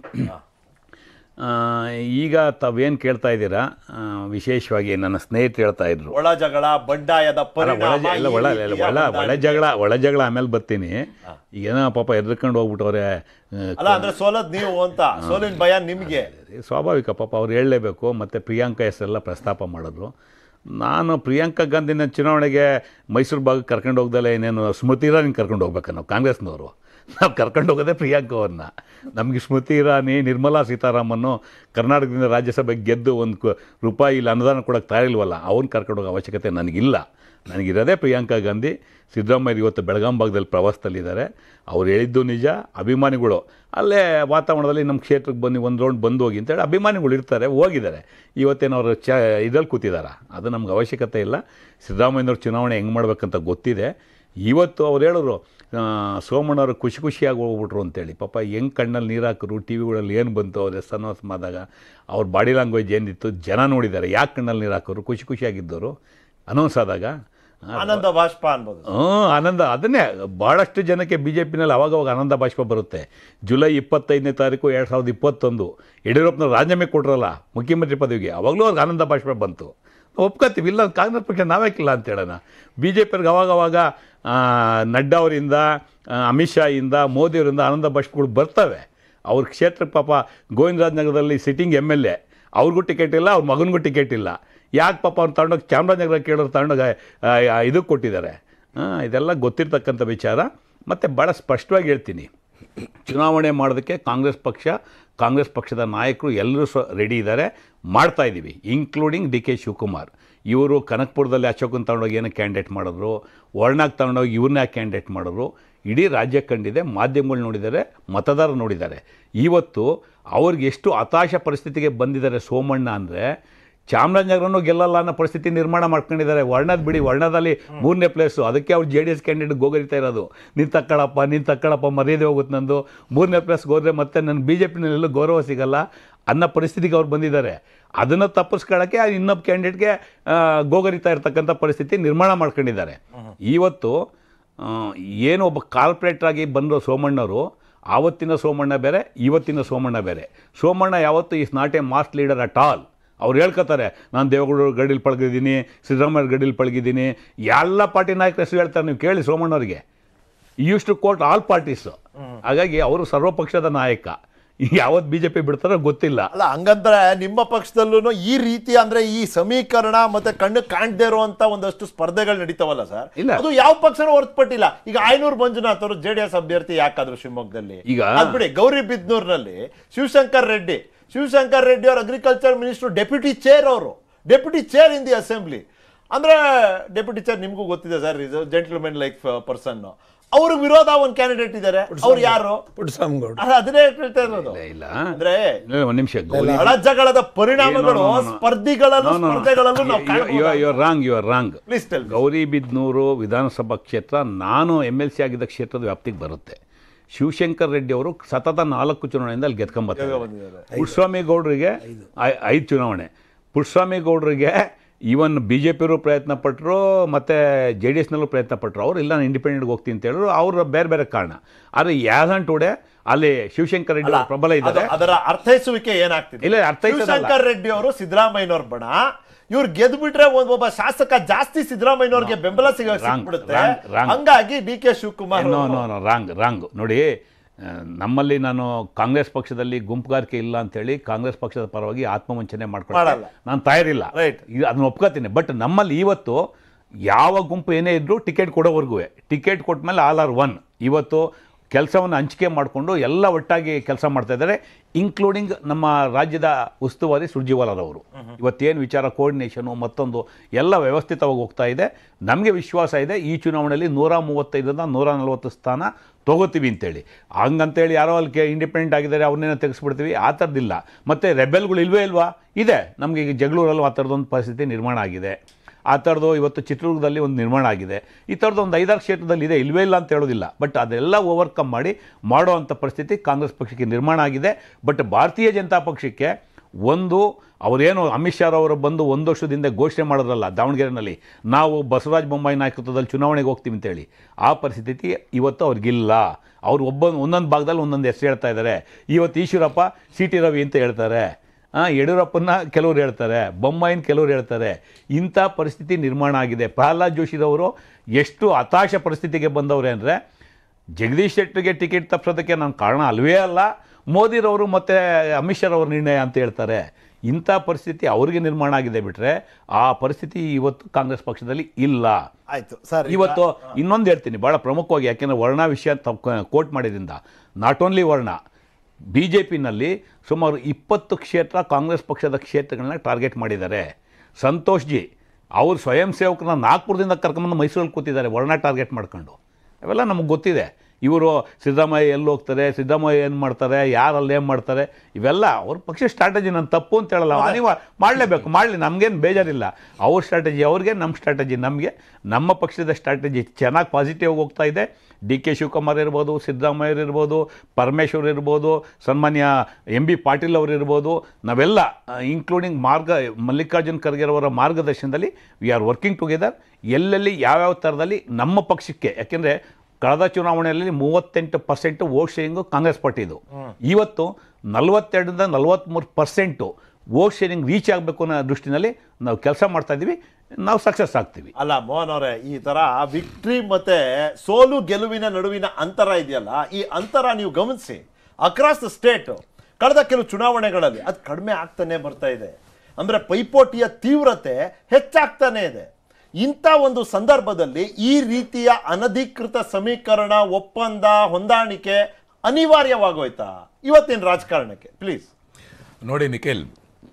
[SPEAKER 1] ಆ, ಈಗ ತಾವೇನು ಕೇಳ್ತಾ ಇದ್ದೀರಾ ಆ, ವಿಶೇಷವಾಗಿ ನನ್ನ ಸ್ನೇಹಿತರು ಹೇಳ್ತಾ ಇದ್ರು
[SPEAKER 2] ಒಳ ಜಗಳ ಬಂಡಾಯದ
[SPEAKER 1] ಅಲ್ಲ, ಒಳ
[SPEAKER 2] ಪರಿಣಾಮ
[SPEAKER 1] ಜ- ಅಲ್ಲ,
[SPEAKER 2] ಈ
[SPEAKER 1] ಒಳ
[SPEAKER 2] ರೀತಿಯ
[SPEAKER 1] ಅಲ್ಲ, ಒಳ ಒಳ
[SPEAKER 2] ಹೊಂದಾಣಿಕೆ.
[SPEAKER 1] ಜಗಳ ಒಳ ಜಗಳ ಆಮೇಲೆ ಬರ್ತೀನಿ ಏನೋ ಪಾಪ ಎದ್ರಕೊಂಡು ಹೋಗ್ಬಿಟ್ಟವ್ರೆ ಆ,
[SPEAKER 2] ಅಲ್ಲ ಅಂದ್ರೆ ಸೋಲದ್ ನೀವು ಅಂತ ಸೋಲಿನ ಭಯ ನಿಮ್ಗೆ
[SPEAKER 1] ಸ್ವಾಭಾವಿಕ ಪಾಪ ಅವ್ರು ಹೇಳಲೇಬೇಕು ಮತ್ತು ಪ್ರಿಯಾಂಕಾ ಹೆಸರೆಲ್ಲ ಪ್ರಸ್ತಾಪ ಮಾಡಿದ್ರು ನಾನು ಪ್ರಿಯಾಂಕಾ ಗಾಂಧಿನ ಚುನಾವಣೆಗೆ ಮೈಸೂರು ಭಾಗಕ್ಕೆ ಕರ್ಕೊಂಡು ಹೋಗ್ದಲ್ಲೇ ಇನ್ನೇನು ಸ್ಮೃತಿ ಇರಾನಿ ಕರ್ಕೊಂಡು ಹೋಗ್ಬೇಕು ನಾವು ಕಾಂಗ್ರೆಸ್ನವರು ನಾವು ಕರ್ಕೊಂಡು ಹೋಗೋದೇ ಪ್ರಿಯಾಂಕಾ ಅವ್ರನ್ನ ನಮಗೆ ಸ್ಮೃತಿ ಇರಾನಿ ನಿರ್ಮಲಾ ಸೀತಾರಾಮನ್ನು ಕರ್ನಾಟಕದಿಂದ ರಾಜ್ಯಸಭೆಗೆ ಗೆದ್ದು ಒಂದು ಕ- ರೂಪಾಯಿ ಇಲ್ಲಿ ಅನುದಾನ ಕೊಡೋಕ್ಕೆ ತಯಾರಿಲ್ವಲ್ಲ ಅವ್ನ ಕರ್ಕೊಂಡು ಹೋಗೋ ಅವಶ್ಯಕತೆ ನನಗಿಲ್ಲ ನನಗಿರೋದೇ ಪ್ರಿಯಾಂಕಾ ಗಾಂಧಿ ಸಿದ್ದರಾಮಯ್ಯ ಇವತ್ತು ಬೆಳಗಾಂ ಭಾಗದಲ್ಲಿ ಪ್ರವಾಸದಲ್ಲಿದ್ದಾರೆ ಅವ್ರು ಹೇಳಿದ್ದು ನಿಜ ಅಭಿಮಾನಿಗಳು ಅಲ್ಲೇ ವಾತಾವರಣದಲ್ಲಿ ನಮ್ಮ ಕ್ಷೇತ್ರಕ್ಕೆ ಬನ್ನಿ ಒಂದು ರೌಂಡ್ ಬಂದು ಹೋಗಿ ಅಂತೇಳಿ ಅಭಿಮಾನಿಗಳು ಇರ್ತಾರೆ ಹೋಗಿದ್ದಾರೆ ಇವತ್ತೇನು ಅವರು ಚ ಇದ್ರಲ್ಲಿ ಕೂತಿದ್ದಾರೆ ಅದು ನಮ್ಗೆ ಅವಶ್ಯಕತೆ ಇಲ್ಲ ಸಿದ್ದರಾಮಯ್ಯನವ್ರ ಚುನಾವಣೆ ಹೆಂಗೆ ಮಾಡ್ಬೇಕಂತ ಗೊತ್ತಿದೆ ಇವತ್ತು ಅವ್ರು ಹೇಳಿದ್ರು ಆ, ಸೋಮಣ್ಣವ್ರು ಖುಷಿ ಖುಷಿಯಾಗಿ ಹೋಗ್ಬಿಟ್ರು ಅಂತೇಳಿ ಪಾಪ ಹೆಂಗೆ ಕಣ್ಣಲ್ಲಿ ನೀರು ಹಾಕಿದ್ರು ಟಿ ವಿಗಳಲ್ಲಿ ಏನು ಬಂತು ಅವ್ರು ಎಸ್ ಅನೌನ್ಸ್ ಮಾಡಿದಾಗ ಅವ್ರ ಬಾಡಿ ಲ್ಯಾಂಗ್ವೇಜ್ ಏನಿತ್ತು ಜನ ನೋಡಿದ್ದಾರೆ ಯಾಕೆ ಕಣ್ಣಲ್ಲಿ ನೀರು ಹಾಕೋರು ಖುಷಿ ಖುಷಿಯಾಗಿದ್ದವರು ಅನೌನ್ಸ್ ಆದಾಗ
[SPEAKER 2] ಆನಂದ ಬಾಷ್ಪ ಅನ್ಬೋದು
[SPEAKER 1] ಹ್ಞೂ ಆನಂದ ಅದನ್ನೇ ಭಾಳಷ್ಟು ಜನಕ್ಕೆ ಬಿ ಜೆ ಪಿನಲ್ಲಿ ಅವಾಗವಾಗ ಆನಂದ ಬಾಷ್ಪ ಬರುತ್ತೆ ಜುಲೈ ಇಪ್ಪತ್ತೈದನೇ ತಾರೀಕು ಎರಡು ಸಾವಿರದ ಇಪ್ಪತ್ತೊಂದು ಯಡಿಯೂರಪ್ಪನ ರಾಜೀನಾಮೆ ಕೊಟ್ರಲ್ಲ ಮುಖ್ಯಮಂತ್ರಿ ಪದವಿಗೆ ಅವಾಗಲೂ ಅವ್ರಿಗೆ ಆನಂದ ಬಾಷ್ಪ ಬಂತು ಒಪ್ಕೋತೀವಿ ಇಲ್ಲ ಕಾಂಗ್ರೆಸ್ ಪಕ್ಷ ನಾವ್ಯಾಕಿಲ್ಲ ಅಂತ ಹೇಳೋಣ ಬಿ ಜೆ ಪಿಯವ್ರಿಗೆ ಅವಾಗವಾಗ ಆ, ನಡ್ಡಾ ಅವರಿಂದ ಆ, ಅಮಿತ್ ಶಾಯಿಂದ ಮೋದಿಯವರಿಂದ ಆನಂದ ಬಾಷ್ಪಗಳು ಬರ್ತವೆ ಅವ್ರ ಕ್ಷೇತ್ರಕ್ಕೆ ಪಾಪ ಗೋವಿಂದರಾಜನಗರದಲ್ಲಿ ಸಿಟ್ಟಿಂಗ್ ಎಮ್ ಎಲ್ ಎ ಅವ್ರಿಗೂ ಟಿಕೆಟ್ ಇಲ್ಲ ಅವ್ರ ಮಗನಿಗೂ ಟಿಕೆಟ್ ಇಲ್ಲ ಯಾಕೆ ಪಾಪ ಅವ್ರು ತಗೊಂಡೋಗಿ ಚಾಮರಾಜನಗರ ಕೇಳೋರು ತಗೊಂಡೋಗಿ ಇದಕ್ಕೆ ಕೊಟ್ಟಿದ್ದಾರೆ ಆ, ಇದೆಲ್ಲ ಗೊತ್ತಿರ್ತಕ್ಕಂಥ ವಿಚಾರ ಮತ್ತು ಭಾಳ ಸ್ಪಷ್ಟವಾಗಿ ಹೇಳ್ತೀನಿ ಚುನಾವಣೆ ಮಾಡೋದಕ್ಕೆ ಕಾಂಗ್ರೆಸ್ ಪಕ್ಷ ಕಾಂಗ್ರೆಸ್ ಪಕ್ಷದ ನಾಯಕರು ಎಲ್ಲರೂ ಸ ರೆಡಿ ಇದ್ದಾರೆ ಮಾಡ್ತಾ ಇದ್ದೀವಿ ಇನ್ಕ್ಲೂಡಿಂಗ್ ಡಿ ಕೆ ಶಿವಕುಮಾರ್ ಇವರು ಕನಕಪುರದಲ್ಲಿ ಅಶೋಕನ್ ತಗೊಂಡೋಗಿ ಏನೋ ಕ್ಯಾಂಡಿಡೇಟ್ ಮಾಡಿದ್ರು ವರ್ಣಾಗ್ ತಗೊಂಡೋಗಿ ಇವ್ರನ್ನ ಕ್ಯಾಂಡಿಡೇಟ್ ಮಾಡಿದ್ರು ಇಡೀ ರಾಜ್ಯ ಕಂಡಿದೆ ಮಾಧ್ಯಮಗಳು ನೋಡಿದ್ದಾರೆ ಮತದಾರರು ನೋಡಿದ್ದಾರೆ ಇವತ್ತು ಅವ್ರಿಗೆ ಎಷ್ಟು ಹತಾಶ ಪರಿಸ್ಥಿತಿಗೆ ಬಂದಿದ್ದಾರೆ ಸೋಮಣ್ಣ ಅಂದರೆ ಚಾಮರಾಜನಗರನೂ ಗೆಲ್ಲಲ್ಲ ಅನ್ನೋ ಪರಿಸ್ಥಿತಿ ನಿರ್ಮಾಣ ಮಾಡ್ಕೊಂಡಿದ್ದಾರೆ ವರ್ಣದ ಬಿಡಿ ವರ್ಣದಲ್ಲಿ ಮೂರನೇ ಪ್ಲೇಸು ಅದಕ್ಕೆ ಅವ್ರು ಜೆ ಡಿ ಎಸ್ ಕ್ಯಾಂಡಿಡೇಟ್ ಗೋಗರಿತಾ ಇರೋದು ನೀನು ತಕ್ಕಳಪ್ಪ ನೀನು ತಕ್ಕಳಪ್ಪ ಮರ್ಯಾದೆ ಹೋಗುತ್ತೆ ನಂದು ಮೂರನೇ ಪ್ಲೇಸ್ಗೆ ಹೋದರೆ ಮತ್ತೆ ನನ್ನ ಬಿ ಜೆ ಪಿನಲ್ಲೆಲ್ಲೂ ಗೌರವ ಸಿಗಲ್ಲ ಅನ್ನೋ ಪರಿಸ್ಥಿತಿಗೆ ಅವ್ರು ಬಂದಿದ್ದಾರೆ ಅದನ್ನು ತಪ್ಪಿಸ್ಕೊಳ್ಳೋಕ್ಕೆ ಆ ಇನ್ನೊಬ್ಬ ಕ್ಯಾಂಡಿಡೇಟ್ಗೆ ಗೋಗರಿತಾ ಇರ್ತಕ್ಕಂಥ ಪರಿಸ್ಥಿತಿ ನಿರ್ಮಾಣ ಮಾಡ್ಕೊಂಡಿದ್ದಾರೆ ಇವತ್ತು ಆ, ಏನು ಒಬ್ಬ ಕಾರ್ಪೊರೇಟರ್ ಆಗಿ ಬಂದರು ಸೋಮಣ್ಣವರು ಆವತ್ತಿನ ಸೋಮಣ್ಣ ಬೇರೆ ಇವತ್ತಿನ ಸೋಮಣ್ಣ ಬೇರೆ ಸೋಮಣ್ಣ ಯಾವತ್ತು is not a mass leader at all ಅವ್ರು ಹೇಳ್ಕೊತಾರೆ ನಾನು ದೇವೇಗೌಡರು ಗಡಿಲಿ ಪಳಗಿದ್ದೀನಿ ಸಿದ್ದರಾಮಯ್ಯ ಗಡಿಲಿ ಪಳಗಿದ್ದೀನಿ ಎಲ್ಲ ಪಾರ್ಟಿ ನಾಯಕರ ಹೆಸರು ಹೇಳ್ತಾರೆ ನೀವು ಕೇಳಿ ಸೋಮಣ್ಣವ್ರಿಗೆ use to court all parties ಹಾಗಾಗಿ ಅವರು ಸರ್ವಪಕ್ಷದ ನಾಯಕ ಯಾವತ್ತು ಬಿ ಜೆ ಪಿ ಬಿಡ್ತಾರೋ ಗೊತ್ತಿಲ್ಲ
[SPEAKER 2] ಅಲ್ಲ ಹಂಗಂದ್ರೆ ನಿಮ್ಮ ಪಕ್ಷದಲ್ಲೂ ಈ ರೀತಿ ಅಂದ್ರೆ ಈ ಸಮೀಕರಣ ಮತ್ತೆ ಕಣ್ಣು ಕಾಣ್ದೇ ಇರುವಂತ ಒಂದಷ್ಟು ಸ್ಪರ್ಧೆಗಳು ನಡೀತಾವಲ್ಲ ಸರ್
[SPEAKER 1] ಇಲ್ಲ.
[SPEAKER 2] ಅದು ಯಾವ ಪಕ್ಷನೂ ಹೊರತುಪಟ್ಟಿಲ್ಲ ಈಗ ಆಯ್ನೂರು ಮಂಜುನಾಥ್ ಅವರು ಜೆ ಡಿ ಎಸ್ ಅಭ್ಯರ್ಥಿ ಯಾಕಾದ್ರು ಶಿವಮೊಗ್ಗದಲ್ಲಿ
[SPEAKER 1] ಈಗ-
[SPEAKER 2] ಅದ್ ಬಿಡಿ ಗೌರಿಬಿದ್ನೂರ್ನಲ್ಲಿ ಶಿವಶಂಕರ್ ರೆಡ್ಡಿ ಶಿವಶಂಕರ್ ರೆಡ್ಡಿ ಅವರು ಅಗ್ರಿಕಲ್ಚರ್ ಮಿನಿಸ್ಟರ್ ಡೆಪ್ಯೂಟಿ ಚೇರ್ ಅವರು deputy chair in the assembly ಅಂದ್ರೆ ಡೆಪ್ಯೂಟಿ ಚೇರ್ ನಿಮಗೂ ಗೊತ್ತಿದೆ ಸರ್ ಇದು ಜೆಂಟ್ಲ್ಮೆನ್ ಲೈಕ್ ಪರ್ಸನ್ ಅವ್ರಿಗೆ ವಿರೋಧ ಒಂದು ಕ್ಯಾಂಡಿಡೇಟ್ ಇದ್ದಾರೆ ಅವ್ರು ಯಾರು
[SPEAKER 3] ಪುಟ್ಟಸ್ವಾಮಿಗೌಡ
[SPEAKER 2] ಅಲ್ಲ, ಅದನ್ನೇ ಹೇಳ್ತಾ ಇರೋದು
[SPEAKER 1] ಇಲ್ಲ, ಇಲ್ಲ
[SPEAKER 2] ಅಂದ್ರೆ
[SPEAKER 1] ಒಂದು ನಿಮಿಷ ಗೌರಿ
[SPEAKER 2] ಒಳ ಜಗಳದ ಪರಿಣಾಮಗಳು
[SPEAKER 1] No, no, no, no.
[SPEAKER 2] ಸ್ಪರ್ಧಿಗಳಲ್ಲೂ ಸ್ಪರ್ಧೆಗಳಲ್ಲೂ ನಾವು
[SPEAKER 1] you are wrong you are wrong
[SPEAKER 2] please tell
[SPEAKER 1] Gauribidanur ವಿಧಾನಸಭಾ ಕ್ಷೇತ್ರ ನಾನು ಎಮ್ ಎಲ್ ಸಿ ಆಗಿದ್ದ ಕ್ಷೇತ್ರದ ವ್ಯಾಪ್ತಿಗೆ ಬರುತ್ತೆ ಶಿವಶಂಕರ್ ರೆಡ್ಡಿ ಅವರು ಸತತ ನಾಲ್ಕು ಚುನಾವಣೆಯಿಂದ ಅಲ್ಲಿ ಗೆದ್ಕೊಂಬರ್ತಾರೆ ಪುಟ್ಟಸ್ವಾಮಿ ಗೌಡರಿಗೆ ಐದು ಚುನಾವಣೆ ಪುಟ್ಟಸ್ವಾಮಿ ಗೌಡರಿಗೆ ಈವನ್ ಬಿ ಜೆ ಪಿಯವರು ಪ್ರಯತ್ನ ಪಟ್ಟರು ಮತ್ತು ಜೆ ಡಿ ಎಸ್ನಲ್ಲೂ ಪ್ರಯತ್ನ ಪಟ್ಟರು ಅವರು ಇಲ್ಲ ನಾನು ಇಂಡಿಪೆಂಡೆಂಟ್ಗೆ ಹೋಗ್ತೀನಿ ಅಂತ ಹೇಳಿದ್ರು ಅವ್ರ ಬೇರೆ ಬೇರೆ ಕಾರಣ ಆದರೆ ಯಾಸನ್ ಟುಡೆ ಅಲ್ಲಿ ಶಿವಶಂಕರ್ ರೆಡ್ಡಿ ಅವರು ಪ್ರಬಲ ಇದ್ದಾರೆ
[SPEAKER 2] ಅದರ ಅರ್ಥೈಸುವಿಕೆ ಏನಾಗ್ತಿದೆ
[SPEAKER 1] ಇಲ್ಲ, ಅರ್ಥೈಸೋದಲ್ಲ.
[SPEAKER 2] ಶಿವಶಂಕರ್ ರೆಡ್ಡಿ ಅವರು ಸಿದ್ದರಾಮಯ್ಯನವ್ರ ಬಣ ಇವ್ರು ಗೆದ್ದು ಬಿಟ್ರೆ ಒಂದ್ ಒಬ್ಬ ಶಾಸಕ ಜಾಸ್ತಿ ಸಿದ್ದರಾಮಯ್ಯನವ್ರಿಗೆ ಬೆಂಬಲ ಸಿಗ
[SPEAKER 1] Wrong,
[SPEAKER 2] ಸಿಕ್ಬಿಡುತ್ತೆ
[SPEAKER 1] wrong, wrong.
[SPEAKER 2] ಹಂಗಾಗಿ D K Shivakumar
[SPEAKER 1] no no no wrong wrong ನೋಡಿ ಆ, ನಮ್ಮಲ್ಲಿ ನಾನು ಕಾಂಗ್ರೆಸ್ ಪಕ್ಷದಲ್ಲಿ ಗುಂಪುಗಾರಿಕೆ ಇಲ್ಲ ಅಂತೇಳಿ ಕಾಂಗ್ರೆಸ್ ಪಕ್ಷದ ಪರವಾಗಿ ಆತ್ಮವಂಚನೆ ಮಾಡ್ಕೊಂಡು
[SPEAKER 2] ಮಾಡಲ್ಲ.
[SPEAKER 1] ನಾನು ತಯಾರಿಲ್ಲ
[SPEAKER 2] Right.
[SPEAKER 1] ಇದು ಅದನ್ನ ಒಪ್ಕೋತೀನಿ ಬಟ್ ನಮ್ಮಲ್ಲಿ ಇವತ್ತು ಯಾವ ಗುಂಪು ಏನೇ ಇದ್ರೂ ಟಿಕೆಟ್ ಕೊಡೋವರೆಗೂ ಟಿಕೆಟ್ ಕೊಟ್ಮೇಲೆ ಆಲ್ ಆರ್ ಒನ್ ಇವತ್ತು ಕೆಲಸವನ್ನು ಹಂಚಿಕೆ ಮಾಡಿಕೊಂಡು ಎಲ್ಲ ಒಟ್ಟಾಗಿ ಕೆಲಸ ಮಾಡ್ತಾ ಇದ್ದಾರೆ ಇನ್ಕ್ಲೂಡಿಂಗ್ ನಮ್ಮ ರಾಜ್ಯದ ಉಸ್ತುವಾರಿ ಸುರ್ಜಿವಾಲರವರು ಇವತ್ತೇನು ವಿಚಾರ ಕೋರ್ಡಿನೇಷನು ಮತ್ತೊಂದು ಎಲ್ಲ ವ್ಯವಸ್ಥಿತವಾಗಿ ಹೋಗ್ತಾ ಇದೆ ನಮಗೆ ವಿಶ್ವಾಸ ಇದೆ ಈ ಚುನಾವಣೆಯಲ್ಲಿ ನೂರ ಮೂವತ್ತೈದರಿಂದ ನೂರ ನಲವತ್ತು ಸ್ಥಾನ ತಗೋತೀವಿ ಅಂತೇಳಿ ಹಂಗಂತೇಳಿ ಯಾರೋ ಅಲ್ಲಿ ಕೆ ಇಂಡಿಪೆಂಡೆಂಟ್ ಆಗಿದ್ದಾರೆ ಅವ್ರನ್ನೇನೋ ತೆಗೆಸ್ಬಿಡ್ತೀವಿ ಆ ಥರದ್ದಿಲ್ಲ ಮತ್ತು ರೆಬೆಲ್ಗಳು ಇಲ್ವೇ ಇಲ್ವಾ ಇದೆ ನಮಗೆ ಈಗ ಜಗಳೂರಲ್ಲೂ ಆ ಥರದೊಂದು ಪರಿಸ್ಥಿತಿ ನಿರ್ಮಾಣ ಆಗಿದೆ ಆ ಥರದ್ದು ಇವತ್ತು ಚಿತ್ರದುರ್ಗದಲ್ಲಿ ಒಂದು ನಿರ್ಮಾಣ ಆಗಿದೆ ಈ ಥರದ್ದು ಒಂದು ಐದಾರು ಕ್ಷೇತ್ರದಲ್ಲಿ ಇದೆ ಇಲ್ವೇ ಇಲ್ಲ ಅಂತ ಹೇಳೋದಿಲ್ಲ ಬಟ್ ಅದೆಲ್ಲ ಓವರ್ಕಮ್ ಮಾಡಿ ಮಾಡೋ ಅಂಥ ಪರಿಸ್ಥಿತಿ ಕಾಂಗ್ರೆಸ್ ಪಕ್ಷಕ್ಕೆ ನಿರ್ಮಾಣ ಆಗಿದೆ ಬಟ್ ಭಾರತೀಯ ಜನತಾ ಪಕ್ಷಕ್ಕೆ ಒಂದು ಅವರೇನು ಅಮಿತ್ ಶಾ ಅವರು ಬಂದು ಒಂದು ವರ್ಷದಿಂದ ಘೋಷಣೆ ಮಾಡೋದ್ರಲ್ಲ ದಾವಣಗೆರೆನಲ್ಲಿ ನಾವು ಬಸವರಾಜ ಬೊಮ್ಮಾಯಿ ನಾಯಕತ್ವದಲ್ಲಿ ಚುನಾವಣೆಗೆ ಹೋಗ್ತೀವಿ ಅಂತೇಳಿ ಆ ಪರಿಸ್ಥಿತಿ ಇವತ್ತು ಅವ್ರಿಗಿಲ್ಲ ಅವ್ರು ಒಬ್ಬ ಒಂದೊಂದು ಭಾಗದಲ್ಲಿ ಒಂದೊಂದು ಹೆಸರು ಹೇಳ್ತಾ ಇದ್ದಾರೆ ಇವತ್ತು ಈಶ್ವರಪ್ಪ ಸಿ ಟಿ ರವಿ ಅಂತ ಹೇಳ್ತಾರೆ ಆ, ಯಡಿಯೂರಪ್ಪನ ಕೆಲವ್ರು ಹೇಳ್ತಾರೆ ಬೊಮ್ಮಾಯಿನ ಕೆಲವ್ರು ಹೇಳ್ತಾರೆ ಇಂಥ ಪರಿಸ್ಥಿತಿ ನಿರ್ಮಾಣ ಆಗಿದೆ ಪ್ರಹ್ಲಾದ್ ಜೋಶಿರವರು ಎಷ್ಟು ಹತಾಶ ಪರಿಸ್ಥಿತಿಗೆ ಬಂದವ್ರೆ ಅಂದರೆ ಜಗದೀಶ್ ಶೆಟ್ಟರ್ಗೆ ಟಿಕೆಟ್ ತಪ್ಪಿಸೋದಕ್ಕೆ ನಾನು ಕಾರಣ ಅಲ್ವೇ ಅಲ್ಲ ಮೋದಿರವರು ಮತ್ತು ಅಮಿತ್ ಶಾ ಅವ್ರ ನಿರ್ಣಯ ಅಂತ ಹೇಳ್ತಾರೆ ಇಂಥ ಪರಿಸ್ಥಿತಿ ಅವ್ರಿಗೆ ನಿರ್ಮಾಣ ಆಗಿದೆ ಬಿಟ್ಟರೆ ಆ ಪರಿಸ್ಥಿತಿ ಇವತ್ತು ಕಾಂಗ್ರೆಸ್ ಪಕ್ಷದಲ್ಲಿ ಇಲ್ಲ
[SPEAKER 2] ಆಯ್ತು ಸರ್
[SPEAKER 1] ಇವತ್ತು ಇನ್ನೊಂದು ಹೇಳ್ತೀನಿ ಭಾಳ ಪ್ರಮುಖವಾಗಿ ಯಾಕೆಂದರೆ ವರ್ಣ ವಿಷಯ ಕೋಟ್ ಮಾಡಿದ್ರಿಂದ ನಾಟ್ ಓನ್ಲಿ ವರ್ಣ ಬಿ ಜೆ ಪಿನಲ್ಲಿ ಸುಮಾರು ಇಪ್ಪತ್ತು ಕ್ಷೇತ್ರ ಕಾಂಗ್ರೆಸ್ ಪಕ್ಷದ ಕ್ಷೇತ್ರಗಳನ್ನ ಟಾರ್ಗೆಟ್ ಮಾಡಿದ್ದಾರೆ ಸಂತೋಷ್ ಜಿ ಅವ್ರು ಸ್ವಯಂ ಸೇವಕರನ್ನ ನಾಗ್ಪುರದಿಂದ ಕರ್ಕೊಂಬಂದು ಮೈಸೂರಲ್ಲಿ ಕೂತಿದ್ದಾರೆ ವರ್ಣ ಟಾರ್ಗೆಟ್ ಮಾಡ್ಕೊಂಡು ಅವೆಲ್ಲ ನಮಗೆ ಗೊತ್ತಿದೆ ಇವರು ಸಿದ್ದರಾಮಯ್ಯ ಎಲ್ಲಿ ಹೋಗ್ತಾರೆ ಸಿದ್ದರಾಮಯ್ಯ ಏನು ಮಾಡ್ತಾರೆ ಯಾರಲ್ಲಿ ಏನು ಮಾಡ್ತಾರೆ ಇವೆಲ್ಲ ಅವ್ರ ಪಕ್ಷ ಸ್ಟ್ರಾಟಜಿ ನಾನು ತಪ್ಪು ಅಂತ ಹೇಳಲ್ಲ ನೀವು ಮಾಡಲೇಬೇಕು ಮಾಡಲಿ ನಮಗೇನು ಬೇಜಾರಿಲ್ಲ ಅವ್ರ ಸ್ಟ್ರಾಟಜಿ ಅವ್ರಿಗೆ ನಮ್ಮ ಸ್ಟ್ರಾಟಜಿ ನಮಗೆ ನಮ್ಮ ಪಕ್ಷದ ಸ್ಟ್ರಾಟಜಿ ಚೆನ್ನಾಗಿ ಪಾಸಿಟಿವ್ ಹೋಗ್ತಾ ಇದೆ ಡಿ ಕೆ ಶಿವಕುಮಾರ್ ಇರ್ಬೋದು ಸಿದ್ದರಾಮಯ್ಯ ಇರ್ಬೋದು ಪರಮೇಶ್ವರ್ ಇರ್ಬೋದು ಸನ್ಮಾನ್ಯ ಎಂ ಬಿ ಪಾಟೀಲ್ ಅವರು ಇರ್ಬೋದು ನಾವೆಲ್ಲ ಇನ್ಕ್ಲೂಡಿಂಗ್ ಮಾರ್ಗ ಮಲ್ಲಿಕಾರ್ಜುನ್ ಖರ್ಗೆ ಅವರ ಮಾರ್ಗದರ್ಶನದಲ್ಲಿ ವಿ ಆರ್ ವರ್ಕಿಂಗ್ ಟುಗೆದರ್ ಎಲ್ಲೆಲ್ಲಿ ಯಾವ್ಯಾವ ಥರದಲ್ಲಿ ನಮ್ಮ ಪಕ್ಷಕ್ಕೆ ಯಾಕೆಂದರೆ ಕಳೆದ ಚುನಾವಣೆಯಲ್ಲಿ ಮೂವತ್ತೆಂಟು ಪರ್ಸೆಂಟು ವೋಟ್ ಶೇರಿಂಗು ಕಾಂಗ್ರೆಸ್ ಪಾರ್ಟಿದು ಇವತ್ತು ನಲವತ್ತೆರಡರಿಂದ ನಲವತ್ತ್ಮೂರು ಪರ್ಸೆಂಟು ವೋಟ್ ಶೇರಿಂಗ್ ರೀಚ್ ಆಗಬೇಕು ಅನ್ನೋ ದೃಷ್ಟಿನಲ್ಲಿ ನಾವು ಕೆಲಸ ಮಾಡ್ತಾ ಇದ್ದೀವಿ ನಾವು ಸಕ್ಸಸ್ ಆಗ್ತೀವಿ
[SPEAKER 2] ಅಲ್ಲ ಮೋಹನ್ ಅವರೇ ಈ ತರ ವಿಕ್ಟ್ರಿ ಮತ್ತೆ ಸೋಲು ಗೆಲುವಿನ ನಡುವಿನ ಅಂತರ ಇದೆಯಲ್ಲ ಈ ಅಂತರ ನೀವು ಗಮನಿಸಿ ಅಕ್ರಾಸ್ ದ ಸ್ಟೇಟ್ ಕಳೆದ ಕೆಲವು ಚುನಾವಣೆಗಳಲ್ಲಿ ಅದು ಕಡಿಮೆ ಆಗ್ತಾನೆ ಬರ್ತಾ ಇದೆ ಅಂದ್ರೆ ಪೈಪೋಟಿಯ ತೀವ್ರತೆ ಹೆಚ್ಚಾಗ್ತಾನೆ ಇದೆ ಇಂಥ ಒಂದು ಸಂದರ್ಭದಲ್ಲಿ ಈ ರೀತಿಯ ಅನಧಿಕೃತ ಸಮೀಕರಣ ಒಪ್ಪಂದ ಹೊಂದಾಣಿಕೆ ಅನಿವಾರ್ಯವಾಗೋಯ್ತಾ ಇವತ್ತಿನ ರಾಜಕಾರಣಕ್ಕೆ ಪ್ಲೀಸ್
[SPEAKER 4] ನೋಡಿ ನಿಖಿಲ್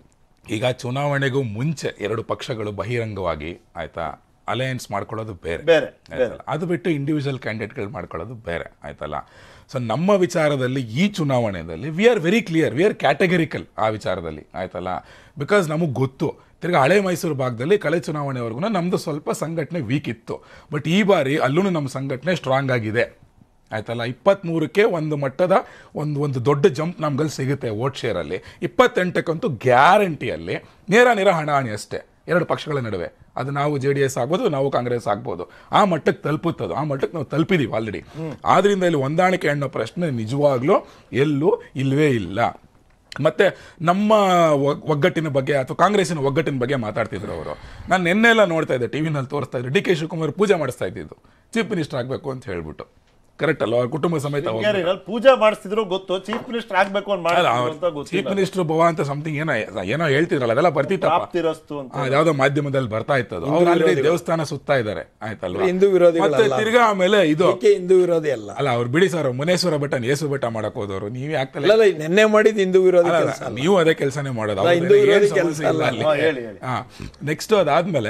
[SPEAKER 4] ಈಗ ಚುನಾವಣೆಗೂ ಮುಂಚೆ ಎರಡು ಪಕ್ಷಗಳು ಬಹಿರಂಗವಾಗಿ ಆಯ್ತಾ ಅಲಯನ್ಸ್ ಮಾಡ್ಕೊಳ್ಳೋದು ಬೇರೆ
[SPEAKER 2] ಬೇರೆ,
[SPEAKER 4] ಆಯ್ತಲ್ಲ ಅದು ಬಿಟ್ಟು ಇಂಡಿವಿಜುವಲ್ ಕ್ಯಾಂಡಿಡೇಟ್ಗಳು ಮಾಡ್ಕೊಳ್ಳೋದು ಬೇರೆ ಆಯ್ತಲ್ಲ ಸೊ ನಮ್ಮ ವಿಚಾರದಲ್ಲಿ ಈ ಚುನಾವಣೆಯಲ್ಲಿ we are very clear we are categorical ಆ ವಿಚಾರದಲ್ಲಿ ಆಯ್ತಲ್ಲ ಬಿಕಾಸ್ ನಮಗೆ ಗೊತ್ತು ತಿರ್ಗಿ ಹಳೆ ಮೈಸೂರು ಭಾಗದಲ್ಲಿ ಕಳೆ ಚುನಾವಣೆವರೆಗೂ ನಮ್ಮದು ಸ್ವಲ್ಪ ಸಂಘಟನೆ ವೀಕ್ ಇತ್ತು ಬಟ್ ಈ ಬಾರಿ ಅಲ್ಲೂ ನಮ್ಮ ಸಂಘಟನೆ ಸ್ಟ್ರಾಂಗ್ ಆಗಿದೆ ಆಯ್ತಲ್ಲ ಇಪ್ಪತ್ತ್ಮೂರಕ್ಕೆ ಒಂದು ಮಟ್ಟದ ಒಂದು ಒಂದು ದೊಡ್ಡ ಜಂಪ್ ನಮ್ಗಲ್ಲಿ ಸಿಗುತ್ತೆ ವೋಟ್ ಶೇರಲ್ಲಿ ಇಪ್ಪತ್ತೆಂಟಕ್ಕಂತೂ ಗ್ಯಾರಂಟಿಯಲ್ಲಿ ನೇರ ನೇರ ಹಣಾಹಣಿ ಅಷ್ಟೇ ಎರಡು ಪಕ್ಷಗಳ ನಡುವೆ ಅದು ನಾವು ಜೆ ಡಿ ಎಸ್ ಆಗ್ಬೋದು ನಾವು ಕಾಂಗ್ರೆಸ್ ಆಗ್ಬೋದು ಆ ಮಟ್ಟಕ್ಕೆ ತಲುಪುತ್ತದು ಆ ಮಟ್ಟಕ್ಕೆ ನಾವು ತಲುಪಿದೀವಿ ಆಲ್ರೆಡಿ ಆದ್ರಿಂದ ಇಲ್ಲಿ ಹೊಂದಾಣಿಕೆ ಅನ್ನೋ ಪ್ರಶ್ನೆ ನಿಜವಾಗ್ಲೂ ಎಲ್ಲೂ ಇಲ್ವೇ ಇಲ್ಲ ಮತ್ತೆ ನಮ್ಮ ಒಗ್- ಒಗ್ಗಟ್ಟಿನ ಬಗ್ಗೆ ಅಥವಾ ಕಾಂಗ್ರೆಸ್ಸಿನ ಒಗ್ಗಟ್ಟಿನ ಬಗ್ಗೆ ಮಾತಾಡ್ತಿದ್ರು ಅವರು ನಾನು ನಿನ್ನೆಲ್ಲ ನೋಡ್ತಾ ಇದ್ದೆ ಟಿ ವಿನಲ್ಲಿ ತೋರಿಸ್ತಾ ಇದ್ರು ಡಿ ಕೆ ಶಿವಕುಮಾರ್ ಪೂಜೆ ಮಾಡಿಸ್ತಾ ಇದ್ದಿದ್ದು ಚೀಫ್ ಮಿನಿಸ್ಟರ್ ಆಗಬೇಕು ಅಂತ ಹೇಳ್ಬಿಟ್ಟು ಕರೆಕ್ಟ್ ಅಲ್ಲ ಅವ್ರ ಕುಟುಂಬ ಸಮೇತ ಹೋಗ್ಬಿಟ್ಟು.
[SPEAKER 2] ಶೃಂಗೇರಿನಲ್ಲಿ ಪೂಜೆ ಮಾಡಿಸ್ತಿದ್ರು ಗೊತ್ತು ಚೀಫ್ ಮಿನಿಸ್ಟರ್ ಆಗ್ಬೇಕು ಅಂತ
[SPEAKER 4] ಅಲ್ಲ
[SPEAKER 2] ಮಾಡಿದ್ರು ಅಂತ
[SPEAKER 4] ಚೀಫ್
[SPEAKER 2] ಗೊತ್ತಿಲ್ಲ
[SPEAKER 4] ಮಿನಿಸ್ಟರ್ ಭವ ಅಂತ ಸಮಥಿಂಗ್ ಏನೋ ಏನೋ ಹೇಳ್ತಿದ್ರಲ್ಲ ಅದೆಲ್ಲ ಬರ್ತಿತ್ತಪ್ಪ
[SPEAKER 2] ಪ್ರಾಪ್ತಿರಸ್ತು ಅಂತ
[SPEAKER 4] ಆ, ಯಾವ್ದೋ ಮಾಧ್ಯಮದಲ್ಲಿ ಬರ್ತಾ ಇತ್ತು ಅದು ಅವ್ರು ಆಲ್ರೆಡಿ ದೇವಸ್ಥಾನ ಸುತ್ತಾ ಇದ್ದಾರೆ ಆಯ್ತಲ್ವಾ
[SPEAKER 3] ಹಿಂದೂ ವಿರೋಧಿಗಳಲ್ಲ.
[SPEAKER 4] ಮತ್ತೆ ತಿರ್ಗಾ ಆಮೇಲೆ ಇದು
[SPEAKER 3] ಏಕೆ ಹಿಂದೂ ವಿರೋಧಿ ಅಲ್ಲ
[SPEAKER 4] ಅಲ್ಲ ಅವ್ರು ಬಿಡಿ ಸರ್ ಮುನೇಶ್ವರ ಬೆಟ್ಟ ಯೇಸು ಬೆಟ್ಟ ಮಾಡಕ್ ಹೋದವರು ನೀವೇ ಆಗ್ತಲ್ಲ
[SPEAKER 3] ಅಲ್ಲ ಅಲ್ಲ, ನೆನ್ನೆ ಮಾಡಿದ ಹಿಂದೂ ವಿರೋಧಿ
[SPEAKER 4] ಅಲ್ಲ,
[SPEAKER 3] ಕೆಲಸ
[SPEAKER 4] ಅಲ್ಲ, ನೀವು ಅದೇ ಕೆಲಸನೇ ಮಾಡೋದು
[SPEAKER 3] ಅಲ್ಲ,
[SPEAKER 4] ಅವ್ರದ್ದೇನು
[SPEAKER 3] ಹಿಂದೂ
[SPEAKER 4] ಏನ್
[SPEAKER 3] ವಿರೋಧಿ
[SPEAKER 4] ಸಮಸ್ಯೆ
[SPEAKER 3] ಕೆಲ್ಸ
[SPEAKER 4] ಇಲ್ಲ
[SPEAKER 3] ಅಲ್ಲ.
[SPEAKER 4] ಅಲ್ಲಿ.
[SPEAKER 2] ಹಾ, ಹೇಳಿ, ಹೇಳಿ.
[SPEAKER 4] ಹಾ ನೆಕ್ಸ್ಟ್ ಅದಾದ್ಮೇಲೆ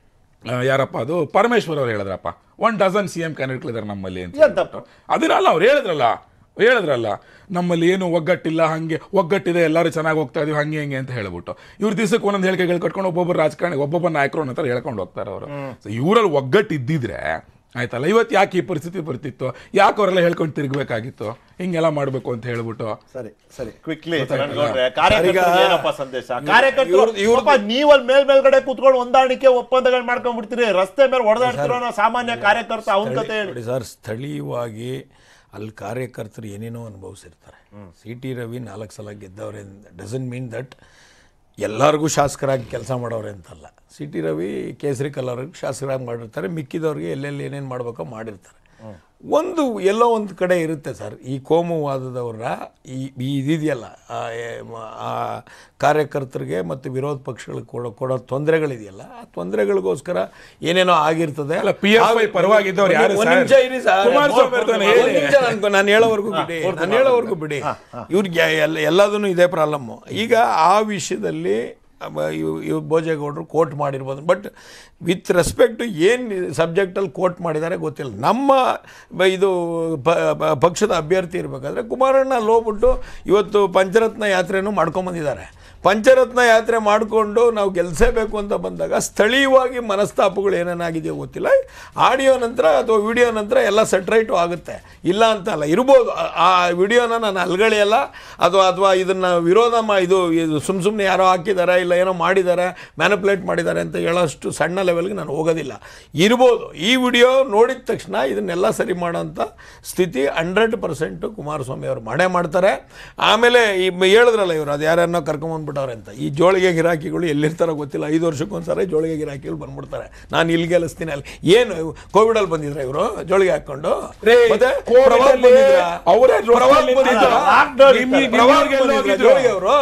[SPEAKER 4] ಆ, ಯಾರಪ್ಪ ಅದು ಪರಮೇಶ್ವರ್ ಅವ್ರು ಹೇಳಿದ್ರಪ್ಪ ಒನ್ ಡಜನ್ ಸಿ ಎಂ ಕ್ಯಾಂಡಿಡೇಟ್ಗಳಿದ್ದಾರೆ ನಮ್ಮಲ್ಲಿ ಅಂತ
[SPEAKER 2] ಎಂತಪ್ಪ?
[SPEAKER 4] ಅದನ್ನಲ್ಲ ಅವ್ರು ಹೇಳಿದ್ರಲ್ಲ ಹೇಳಿದ್ರಲ್ಲ ನಮ್ಮಲ್ಲಿ ಏನು ಒಗ್ಗಟ್ಟಿಲ್ಲ ಹಂಗೆ ಒಗ್ಗಟ್ಟಿದೆ ಎಲ್ಲರೂ ಚೆನ್ನಾಗಿ ಹೋಗ್ತಾ ಇದೀವಿ ಹಂಗೆ ಹಿಂಗೆ ಅಂತ ಹೇಳ್ಬಿಟ್ಟು ಇವ್ರ ದಿವಸಕ್ಕೆ ಒಂದೊಂದು ಹೇಳಿಕೆಗಳು ಕಟ್ಕೊಂಡು ಒಬ್ಬೊಬ್ಬರು ರಾಜಕಾರಣಿ ಒಬ್ಬೊಬ್ಬ ನಾಯಕರು ಅನ್ನೋ ಥರ ಹೇಳ್ಕೊಂಡು ಹೋಗ್ತಾರೆ ಅವರು ಸೊ ಇವರಲ್ಲಿ ಒಗ್ಗಟ್ಟು ಇದ್ದಿದ್ರೆ ಆಯ್ತಲ್ಲ ಇವತ್ತು ಯಾಕೆ ಈ ಪರಿಸ್ಥಿತಿ ಬರ್ತಿತ್ತು ಯಾಕೆ ಅವರೆಲ್ಲ ಹೇಳ್ಕೊಂಡು ತಿರುಗಬೇಕಾಗಿತ್ತು ಹಿಂಗೆಲ್ಲ ಮಾಡಬೇಕು ಅಂತ ಹೇಳ್ಬಿಟ್ಟು
[SPEAKER 2] ಸರಿ ಸರಿ ಕ್ವಿಕ್ಲಿ ಕಾರ್ಯಕರ್ತರಿಗೆ ಏನಪ್ಪ ಸಂದೇಶ ಕಾರ್ಯಕರ್ತರು
[SPEAKER 3] ಇವ್ರ್ದು- ಇವ್ರ್ದು-
[SPEAKER 2] ಪಾಪ ನೀವಲ್ಲಿ ಮೇಲ್ ಮೇಲ್ಗಡೆ ಕುತ್ಕೊಂಡು ಹೊಂದಾಣಿಕೆ ಒಪ್ಪಂದಗಳು ಮಾಡ್ಕೊಂಡ್ಬಿಡ್ತೀರಿ ರಸ್ತೆ ಮೇಲೆ ಹೊಡೆದಾಡ್ತಿರೋ ಸಾಮಾನ್ಯ ಕಾರ್ಯಕರ್ತ ಅವನ ಕತೆ ಹೇಳಿ
[SPEAKER 3] ನೋಡಿ ಸರ್ ಸ್ಥಳೀಯವಾಗಿ ಅಲ್ಲಿ ಕಾರ್ಯಕರ್ತರು ಏನೇನೋ ಅನುಭವಿಸಿರ್ತಾರೆ ಸಿ ಟಿ ರವಿ ನಾಲ್ಕು ಸಲ ಗೆದ್ದವ್ರೆ ಡಸನ್ ಮೀನ್ ದಟ್ ಎಲ್ಲರಿಗೂ ಶಾಸಕರಾಗಿ ಕೆಲಸ ಮಾಡೋರೆ ಅಂತಲ್ಲ ಸಿ ಟಿ ರವಿ ಕೇಸರಿ ಕಲರ್ಗೆ ಶಾಸಕರಾಗಿ ಮಾಡಿರ್ತಾರೆ ಮಿಕ್ಕಿದವ್ರಿಗೆ ಎಲ್ಲೆಲ್ಲಿ ಏನೇನು ಮಾಡಬೇಕೋ ಮಾಡಿರ್ತಾರೆ ಒಂದು ಎಲ್ಲೋ ಒಂದು ಕಡೆ ಇರುತ್ತೆ ಸರ್ ಈ ಕೋಮುವಾದದವರ ಈ ಈ ಇದಿದೆಯಲ್ಲ ಆ, ಏ- ಮ- ಆ ಕಾರ್ಯಕರ್ತರಿಗೆ ಮತ್ತು ವಿರೋಧ ಪಕ್ಷಗಳಿಗೆ ಕೊಡೋ ಕೊಡೋ ತೊಂದರೆಗಳಿದೆಯಲ್ಲ ಆ ತೊಂದರೆಗಳಿಗೋಸ್ಕರ ಏನೇನೋ ಆಗಿರ್ತದೆ
[SPEAKER 4] ಅಲ್ಲ, PFI ಪರವಾಗಿದ್ದವ್ರು ಯಾರು
[SPEAKER 3] ಒಂದ್
[SPEAKER 4] ಸರ್?
[SPEAKER 3] ನಿಮಿಷ ಇರಿ ಸರ್.
[SPEAKER 4] ಕುಮಾರಸ್ವಾಮಿ ಅವ್ರನ್ನ ಹೇಳಿ.
[SPEAKER 3] ಒಂದ್ ನಿಮಿಷ ನಾನು ನಾನು ಹೇಳೋವರೆಗೂ ಬಿಡಿ ನಾನು ಹೇಳೋವರೆಗೂ ಬಿಡಿ ಇವ್ರಿಗೆ ಎಲ್ಲ ಎಲ್ಲದೂ ಇದೇ ಪ್ರಾಬ್ಲಮ್ಮು ಈಗ ಆ ವಿಷಯದಲ್ಲಿ ಅವ- ಇವ್ ಇವ್ ಭೋಜೇಗೌಡರು ಕೋಟ್ ಮಾಡಿರ್ಬೋದು ಬಟ್ ವಿತ್ ರೆಸ್ಪೆಕ್ಟ್ ಏನು ಸಬ್ಜೆಕ್ಟಲ್ಲಿ ಕೋಟ್ ಮಾಡಿದ್ದಾರೆ ಗೊತ್ತಿಲ್ಲ ನಮ್ಮ ಬ- ಇದು ಪ- ಪ- ಪಕ್ಷದ ಅಭ್ಯರ್ಥಿ ಇರಬೇಕಾದ್ರೆ ಕುಮಾರಣ್ಣ ಅಲ್ಲಿ ಹೋಗ್ಬಿಟ್ಟು ಇವತ್ತು ಪಂಚರತ್ನ ಯಾತ್ರೆನೂ ಮಾಡ್ಕೊಂಬಂದಿದ್ದಾರೆ ಪಂಚರತ್ನ ಯಾತ್ರೆ ಮಾಡಿಕೊಂಡು ನಾವು ಗೆಲ್ಲಿಸಬೇಕು ಅಂತ ಬಂದಾಗ ಸ್ಥಳೀಯವಾಗಿ ಮನಸ್ತಾಪಗಳು ಏನೇನಾಗಿದೆಯೋ ಗೊತ್ತಿಲ್ಲ ಆಡಿಯೋ ನಂತರ ಅಥವಾ ವಿಡಿಯೋ ನಂತರ ಎಲ್ಲ ಸೆಟ್ರೈಟು ಆಗುತ್ತೆ ಇಲ್ಲ ಅಂತ ಅಲ್ಲ ಇರ್ಬೋದು ಆ- ಆ ವಿಡಿಯೋನ ನಾನು ಅಲ್ಗಳೆಯಲ್ಲ ಅಥವಾ ಅಥವಾ ಇದನ್ನು ವಿರೋಧ ಮಾ ಇದು ಇದು ಸುಮ್ಮ ಸುಮ್ಮನೆ ಯಾರೋ ಹಾಕಿದ್ದಾರೆ ಇಲ್ಲ ಏನೋ ಮಾಡಿದ್ದಾರೆ ಮ್ಯಾನಿಪುಲೇಟ್ ಮಾಡಿದ್ದಾರೆ ಅಂತ ಹೇಳೋಷ್ಟು ಸಣ್ಣ ಲೆವೆಲ್ಗೆ ನಾನು ಹೋಗೋದಿಲ್ಲ ಇರ್ಬೋದು ಈ ವಿಡಿಯೋ ನೋಡಿದ ತಕ್ಷಣ ಇದನ್ನೆಲ್ಲ ಸರಿ ಮಾಡೋಂಥ ಸ್ಥಿತಿ ಹಂಡ್ರೆಡ್ ಪರ್ಸೆಂಟು ಕುಮಾರಸ್ವಾಮಿ ಅವರು ಮಾಡೇ ಮಾಡ್ತಾರೆ ಆಮೇಲೆ ಈ ಮ- ಹೇಳಿದ್ರಲ್ಲ ಇವರು ಅದು ಯಾರನ್ನೋ ಕರ್ಕೊಂಬಂದ್ಬಿಟ್ಟವ್ರೆ ಅಂತ ಈ ಜೋಳಿಗೆ ಗಿರಾಕಿಗಳು ಎಲ್ಲಿರ್ತಾರೋ ಗೊತ್ತಿಲ್ಲ ಐದು ವರ್ಷಕ್ಕೊಂದ್ಸರಿ ಜೋಳಿಗೆ ಗಿರಾಕಿಗಳು ಬಂದ್ಬಿಡ್ತಾರೆ ನಾನು ಇಲ್ಲಿ ಗೆಲ್ಲಿಸ್ತೀನಿ ಅಲ್ಲಿ ಏನು ಕೋವಿಡಲ್ಲಿ ಬಂದಿದ್ರ ಇವರು ಜೋಳಿಗೆ ಹಾಕ್ಕೊಂಡು
[SPEAKER 4] ರೇ,
[SPEAKER 3] ಮತ್ತೆ
[SPEAKER 4] ಕೋವಿಡ್
[SPEAKER 3] ಪ್ರವಾಹ
[SPEAKER 4] ಅಲ್ಲಿ
[SPEAKER 3] ಬಂದಿದ್ರಾ?
[SPEAKER 4] ಅವರೇ
[SPEAKER 3] ಪ್ರವಾಹ
[SPEAKER 4] ರೋಡ್ನಲ್ಲಿ
[SPEAKER 3] ಬಂದಿದ್ರಾ?
[SPEAKER 2] ಲಾಕ್ಡೌನ್
[SPEAKER 4] ನಿಮ್ಮಿ-
[SPEAKER 2] ಇತ್ತಲ್ಲ.
[SPEAKER 3] ಪ್ರವಾಹ
[SPEAKER 4] ನಿಮ್ಮವ್ರಿಗೆ ಎಲ್ಲ
[SPEAKER 3] ಬಂದಿದ್ರಾ
[SPEAKER 4] ಹೋಗಿದ್ರು.
[SPEAKER 3] ಜೋಳಿಗೆ ಅವರು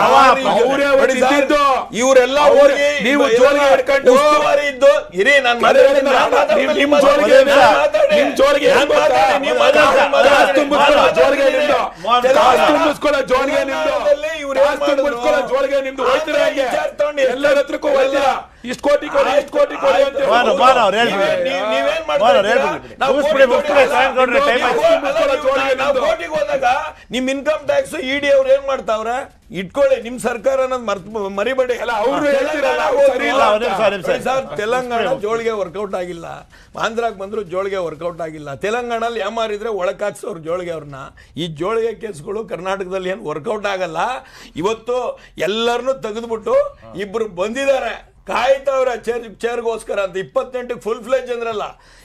[SPEAKER 4] ಅವರೇ ಅವತ್ತು ಇದ್ದಿದ್ದು.
[SPEAKER 3] ಇವರೆಲ್ಲ
[SPEAKER 4] ಅವ್ರೇ-
[SPEAKER 3] ಹೋಗಿ
[SPEAKER 4] ನೀವು
[SPEAKER 3] ಎಲ್ಲ
[SPEAKER 4] ಜೋಳಿಗೆ ಹಿಡ್ಕೊಂಡು-
[SPEAKER 3] ಉಸ್ತುವಾರಿ ಇದ್ದು ಇರಿ ನಾನು
[SPEAKER 4] ಅದೇ ಹೇಳಿದ್ನಲ್ಲ, ನಿಮ್- ನಿಮ್ ಜೋಳಿಗೆ
[SPEAKER 2] ನಿಮಿಷ.
[SPEAKER 4] ನಿಮ್ ಜೋಳಿಗೆ ಏನ್ ಗೊತ್ತಾ? ಕಾಸು ತುಂಬಿಸ್ಕೊಳ್ಳೋ ಜೋಳಿಗೆ ನಿಮ್ದು. ಕಾಸು ತುಂಬಿಸ್ಕೊಳ್ಳೋ ಜೋಳಿಗೆ ನಿಮ್ದು. ಕಾಸು ತುಂಬಿಸ್ಕೊಳ್ಳೋ ಜೋಳಿಗೆ ನಿಮ್ದು. ಹೋಯ್ತೀರಾ ಹಂಗೆ? ಎಲ್ಲರ ಹತ್ರಕ್ಕೂ ಹೋಯ್ತೀರಾ? ಇಷ್ಟು ಕೋಟಿ ಕೊಡಿ ಇಷ್ಟು ಕೋಟಿ ಕೊಡಿ ಅಂತ
[SPEAKER 2] ಮೋಹನ್
[SPEAKER 4] ಹೇಳ್ಬಿಟ್ಟು.
[SPEAKER 2] ಮೋಹನ್ ಅವ್ರು ಹೇಳ್ಬಿಡಿ
[SPEAKER 3] ನೀವ್- ನೀವ್- ನೀವೇನ್ ಮಾಡ್ತಾ
[SPEAKER 2] ಮೋಹನ್ ಅವ್ರು
[SPEAKER 3] ಇದ್ದೀರಾ?
[SPEAKER 2] ಹೇಳ್ಬಿಡಿ
[SPEAKER 3] ನಾವು
[SPEAKER 2] ಮುಗಿಸ್ಬಿಡಿ
[SPEAKER 3] ಕೋಟಿ
[SPEAKER 2] ಮುಗಿಸ್ಬಿಡಿ
[SPEAKER 3] ಕೊಡಿ.
[SPEAKER 2] ಸಾಯಂ ಗೌಡ್ರೆ ಟೈಮ್ ಆಯ್ತು
[SPEAKER 3] ಅಲ್ಲ, ನೀವು- ನಾವು ಕೋಟಿಗೆ ಹೋದಾಗ ನಿಮ್ ಇನ್ಕಮ್ ಟ್ಯಾಕ್ಸ್ ಇಡಿ ಅವ್ರು ಏನ್ ಮಾಡ್ತಾವ್ರೆ ಇಟ್ಕೊಳ್ಳಿ ನಿಮ್ ಸರ್ಕಾರ ಅನ್ನೋದು ಮರ್ತ್ ಮರಿಬೇಡಿ
[SPEAKER 4] ಅಲ್ಲ, ಅವ್ರು ಹೇಳ್ತಿರಲ್ಲ, ಸರಿ ಇಲ್ಲ
[SPEAKER 2] ಅಲ್ಲ,
[SPEAKER 4] ಅಂತ.
[SPEAKER 2] ಒಂದ್ ನಿಮಿಷ, ಒಂದ್ ನಿಮಿಷ.
[SPEAKER 3] ಸರ್ ತೆಲಂಗಾಣ ಜೋಳಿಗೆ ವರ್ಕೌಟ್ ಆಗಿಲ್ಲ ಆಂಧ್ರಾಗ್ ಬಂದ್ರು ಜೋಳಿಗೆ ವರ್ಕೌಟ್ ಆಗಿಲ್ಲ ತೆಲಂಗಾಣಲ್ಲಿ ಯಾಮಾರಿದ್ರೆ ಒಳಕ್ ಹಾಕ್ಸೋರು ಜೋಳಿಗೆ ಅವ್ರನ್ನ ಈ ಜೋಳಿಗೆ ಕೇಸ್ಗಳು ಕರ್ನಾಟಕದಲ್ಲಿ ಏನು ವರ್ಕೌಟ್ ಆಗಲ್ಲ ಇವತ್ತು ಎಲ್ಲರನ್ನೂ ತೆಗೆದ್ಬಿಟ್ಟು ಇಬ್ರು ಬಂದಿದ್ದಾರೆ ಕಾಯ್ತಾವ್ರೆ ಚೇರ್ ಚೇರ್ಗೋಸ್ಕರ ಅಂತ ಇಪ್ಪತ್ತೆಂಟಕ್ಕೆ ಫುಲ್ ಫ್ಲೆಜ್ ಅಂದ್ರಲ್ಲ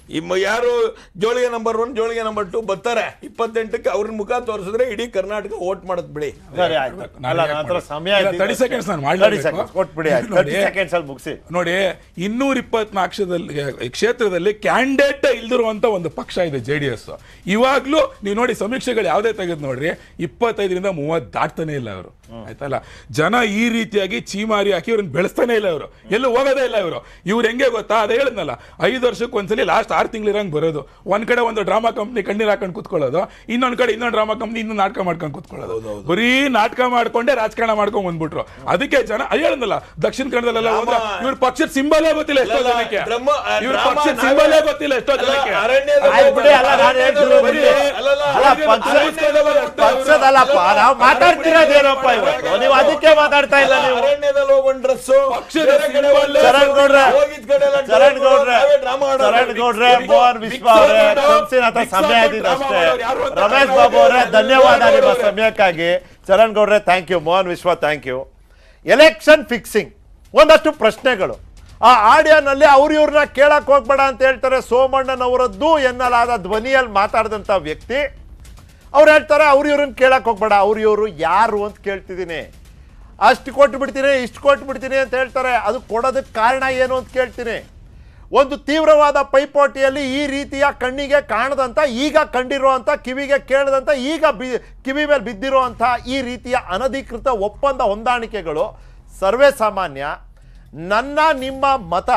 [SPEAKER 3] ಇಮ್ಮ ಯಾರು ಜೋಳಿಗೆ ನಂಬರ್ ಒನ್ ಜೋಳಿಗೆ ನಂಬರ್ ಟು ಬರ್ತಾರೆ ಇಪ್ಪತ್ತೆಂಟಕ್ಕೆ ಅವ್ರ ಮುಖ ತೋರಿಸಿದ್ರೆ ಇಡೀ ಕರ್ನಾಟಕ ವೋಟ್ ಮಾಡತ್ ಬಿಡಿ
[SPEAKER 2] ಸರಿ ಆಯ್ತು ಅಲ್ಲ ನನ್ನ ಹತ್ರ ಸಮಯ
[SPEAKER 4] ಇಲ್ಲ,
[SPEAKER 2] ಇದ್ದಿದ್ದು
[SPEAKER 4] 30 seconds ನಾನು
[SPEAKER 2] ಅಷ್ಟೇ.
[SPEAKER 4] ಮಾಡ್ಲೇಬೇಕು.
[SPEAKER 2] 30 seconds ಕೊಟ್ಬಿಡಿ ಆಯ್ತು
[SPEAKER 4] ನೋಡಿ.
[SPEAKER 2] 30 seconds ಅಲ್ಲಿ ಮುಗಿಸಿ
[SPEAKER 4] ನೋಡಿ ಇನ್ನೂರ ಇಪ್ಪತ್ನಾಲ್ಕು ಕ್ಷೇತ್ರದಲ್ಲಿ ಕ್ಷೇತ್ರದಲ್ಲಿ ಕ್ಯಾಂಡಿಡೇಟ್ ಇಲ್ದಿರುವಂತ ಒಂದು ಪಕ್ಷ ಇದೆ ಜೆ ಡಿ ಎಸ್ ಇವಾಗ್ಲೂ ನೀವು ನೋಡಿ ಸಮೀಕ್ಷೆಗಳು ಯಾವುದೇ ತೆಗೆದು ನೋಡ್ರಿ ಇಪ್ಪತ್ತೈದರಿಂದ ಮೂವತ್ತು ದಾಟ್ತಾನೆ ಇಲ್ಲ ಅವರು ಆಯ್ತಲ್ಲ ಜನ ಈ ರೀತಿಯಾಗಿ ಚೀಮಾರಿ ಹಾಕಿ ಇವ್ರನ್ನ ಬೆಳೆಸ್ತಾನೆ ಇಲ್ಲ ಇವರು ಎಲ್ಲೂ ಹೋಗೋದೇ ಇಲ್ಲ ಇವರು ಇವ್ರು ಹೆಂಗೆ ಗೊತ್ತಾ ಅದೇ ಹೇಳಿದ್ನಲ್ಲ ಐದು ವರ್ಷಕ್ಕೆ ಒಂದ್ಸಲಿ ಲಾಸ್ಟ್ ಆರು ತಿಂಗಳಿರಂಗ್ ಬರೋದು ಒಂದ್ ಕಡೆ ಒಂದು ಡ್ರಾಮಾ ಕಂಪ್ನಿ ಕಣ್ಣೀರ್ ಹಾಕೊಂಡು ಕುತ್ಕೊಳ್ಳೋದು ಇನ್ನೊಂದ್ ಕಡೆ ಇನ್ನೊಂದು ಡ್ರಾಮಾ ಕಂಪ್ನಿ ಇನ್ನೊಂದು ನಾಟಕ ಮಾಡ್ಕೊಂಡು ಕುತ್ಕೊಳ್ಳೋದು ಬರೀ ನಾಟಕ ಮಾಡ್ಕೊಂಡೆ ರಾಜಕಾರಣ ಮಾಡ್ಕೊಂಡ್ ಬಂದ್ಬಿಟ್ರು ಅದಕ್ಕೆ ಜನ ಅದೇ ಹೇಳಿದ್ನಲ್ಲ ದಕ್ಷಿಣ ಕನ್ನಡದಲ್ಲೆಲ್ಲ ಹೋದ್ರೆ ಇವ್ರ ಪಕ್ಷದ ಸಿಂಬಲೇ ಗೊತ್ತಿಲ್ಲ ಎಷ್ಟೋ
[SPEAKER 3] ಅಲ್ಲ,
[SPEAKER 4] ಜನಕ್ಕೆ
[SPEAKER 3] ಡ್ರಮ್ಮ- ಆ,
[SPEAKER 4] ಇವ್ರ
[SPEAKER 3] ಡ್ರಾಮಾ
[SPEAKER 4] ಪಕ್ಷದ
[SPEAKER 3] ನಾವೇ-
[SPEAKER 4] ಸಿಂಬಲೇ ಗೊತ್ತಿಲ್ಲ ಎಷ್ಟೋ
[SPEAKER 3] ಅಲ್ಲ,
[SPEAKER 4] ಜನಕ್ಕೆ
[SPEAKER 3] ಅರಣ್ಯದಲ್ಲಿ
[SPEAKER 2] ಆಯ್ತು ಬಿಡಿ, ಅಲ್ಲ, ನಾನು ಹೇಳ್ತಿರೋದು
[SPEAKER 3] ಬರೀ-
[SPEAKER 2] ಬಿಡಿ.
[SPEAKER 3] ಅಲ್ಲಲ್ಲ,
[SPEAKER 2] ಅಲ್ಲ, ಪಕ್ಷ- ಪಕ್ಷದಲ್ಲಪ್ಪ ನಾವು ಮಾತಾಡ್ತಿರೋದೇನಪ್ಪ ಇವತ್ತು ನೀವು ಅದಕ್ಕೆ ಮಾತಾಡ್ತಾ ಇಲ್ಲ ನೀವು
[SPEAKER 3] ಅರಣ್ಯದಲ್ಲಿ ಹೋಗೊಂಡ್ ಡ್ರೆಸ್ಸು
[SPEAKER 4] ಪಕ್ಷದ symbol-
[SPEAKER 2] ಚರಣ್ ಗೌಡ್ರೆ
[SPEAKER 3] ಹೋಗಿದ್ ಕಡೆ ಎಲ್ಲ
[SPEAKER 2] ಚರಣ್ ಗೌಡ್ರೆ
[SPEAKER 3] ನಾವೇ ಡ್ರಾಮಾ ಆಡೋದು.
[SPEAKER 2] ಚರಣ್ ಗೌಡ್ರೆ ಮೋಹನ್ ವಿಶ್ವ ಅವರೇ ಕಂಸಿನ ಹತ್ರ ಸಮಯ ಆಗಿದೆ ಅಷ್ಟೇ ರಮೇಶ್ ಬಾಬು ಅವರೇ ಧನ್ಯವಾದ ನಿಮ್ಮ ಸಮಯಕ್ಕಾಗಿ ಚರಣ್ ಗೌಡ್ರೆ ಥ್ಯಾಂಕ್ ಯು ಮೋಹನ್ ವಿಶ್ವ ಥ್ಯಾಂಕ್ ಯು ಎಲೆಕ್ಷನ್ ಫಿಕ್ಸಿಂಗ್ ಒಂದಷ್ಟು ಪ್ರಶ್ನೆಗಳು ಆ ಆಡಿಯೋನಲ್ಲಿ ಅವ್ರ ಇವ್ರನ್ನ ಕೇಳಕ್ ಹೋಗ್ಬೇಡ ಅಂತ ಹೇಳ್ತಾರೆ ಸೋಮಣ್ಣನವರದ್ದು ಎನ್ನಲಾದ ಧ್ವನಿಯಲ್ಲಿ ಮಾತಾಡಿದಂಥ ವ್ಯಕ್ತಿ ಅವ್ರು ಹೇಳ್ತಾರೆ ಅವ್ರು ಇವ್ರನ್ನ ಕೇಳಕ್ ಹೋಗ್ಬೇಡ ಅವ್ರು ಇವರು ಯಾರು ಅಂತ ಕೇಳ್ತಿದ್ದೀನಿ ಅಷ್ಟು ಕೊಟ್ಟು ಬಿಡ್ತೀನಿ ಇಷ್ಟು ಕೊಟ್ಟು ಬಿಡ್ತೀನಿ ಅಂತ ಹೇಳ್ತಾರೆ ಅದು ಕೊಡೋದಕ್ಕೆ ಕಾರಣ ಏನು ಅಂತ ಕೇಳ್ತೀನಿ ಒಂದು ತೀವ್ರವಾದ ಪೈಪೋಟಿಯಲ್ಲಿ ಈ ರೀತಿಯ ಕಣ್ಣಿಗೆ ಕಾಣದಂತ ಈಗ ಕಂಡಿರುವಂಥ ಕಿವಿಗೆ ಕೇಳದಂತ ಈಗ ಬಿ ಕಿವಿ ಮೇಲೆ ಬಿದ್ದಿರುವಂಥ ಈ ರೀತಿಯ ಅನಧಿಕೃತ ಒಪ್ಪಂದ ಹೊಂದಾಣಿಕೆಗಳು ಸರ್ವೇ ಸಾಮಾನ್ಯ ನನ್ನ ನಿಮ್ಮ ಮತ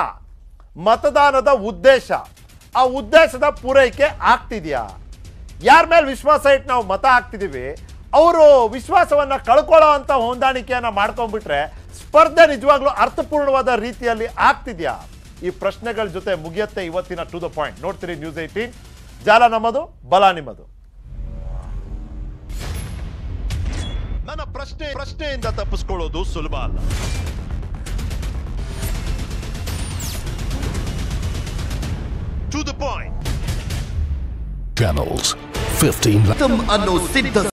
[SPEAKER 2] ಮತದಾನದ ಉದ್ದೇಶ ಆ ಉದ್ದೇಶದ ಪೂರೈಕೆ ಆಗ್ತಿದೆಯಾ ಯಾರ ಮೇಲೆ ವಿಶ್ವಾಸ ಇಟ್ಟು ನಾವು ಮತ ಹಾಕ್ತಿದೀವಿ ಅವರು ವಿಶ್ವಾಸವನ್ನ ಕಳ್ಕೊಳ್ಳೋ ಅಂತ ಹೊಂದಾಣಿಕೆಯನ್ನ ಮಾಡ್ಕೊಂಡ್ಬಿಟ್ರೆ ಸ್ಪರ್ಧೆ ನಿಜವಾಗ್ಲೂ ಅರ್ಥಪೂರ್ಣವಾದ ರೀತಿಯಲ್ಲಿ ಆಗ್ತಿದ್ಯಾ ಈ ಪ್ರಶ್ನೆಗಳ ಜೊತೆ ಮುಗಿಯುತ್ತೆ ಇವತ್ತಿನ ಟು ದ ಪಾಯಿಂಟ್ ನೋಡ್ತೀರಿ ನ್ಯೂಸ್ ಏಯ್ಟೀನ್ ಜಾಲ ನಮ್ಮದು ಬಲ ನಿಮ್ಮದು
[SPEAKER 5] ನನ್ನ ಪ್ರಶ್ನೆ ಪ್ರಶ್ನೆಯಿಂದ ತಪ್ಪಿಸ್ಕೊಳ್ಳೋದು ಸುಲಭ ಅಲ್ಲ ಟು ದ ಪಾಯಿಂಟ್
[SPEAKER 6] channels 15
[SPEAKER 5] ಅನ್ನೋ ಸಿದ್ಧ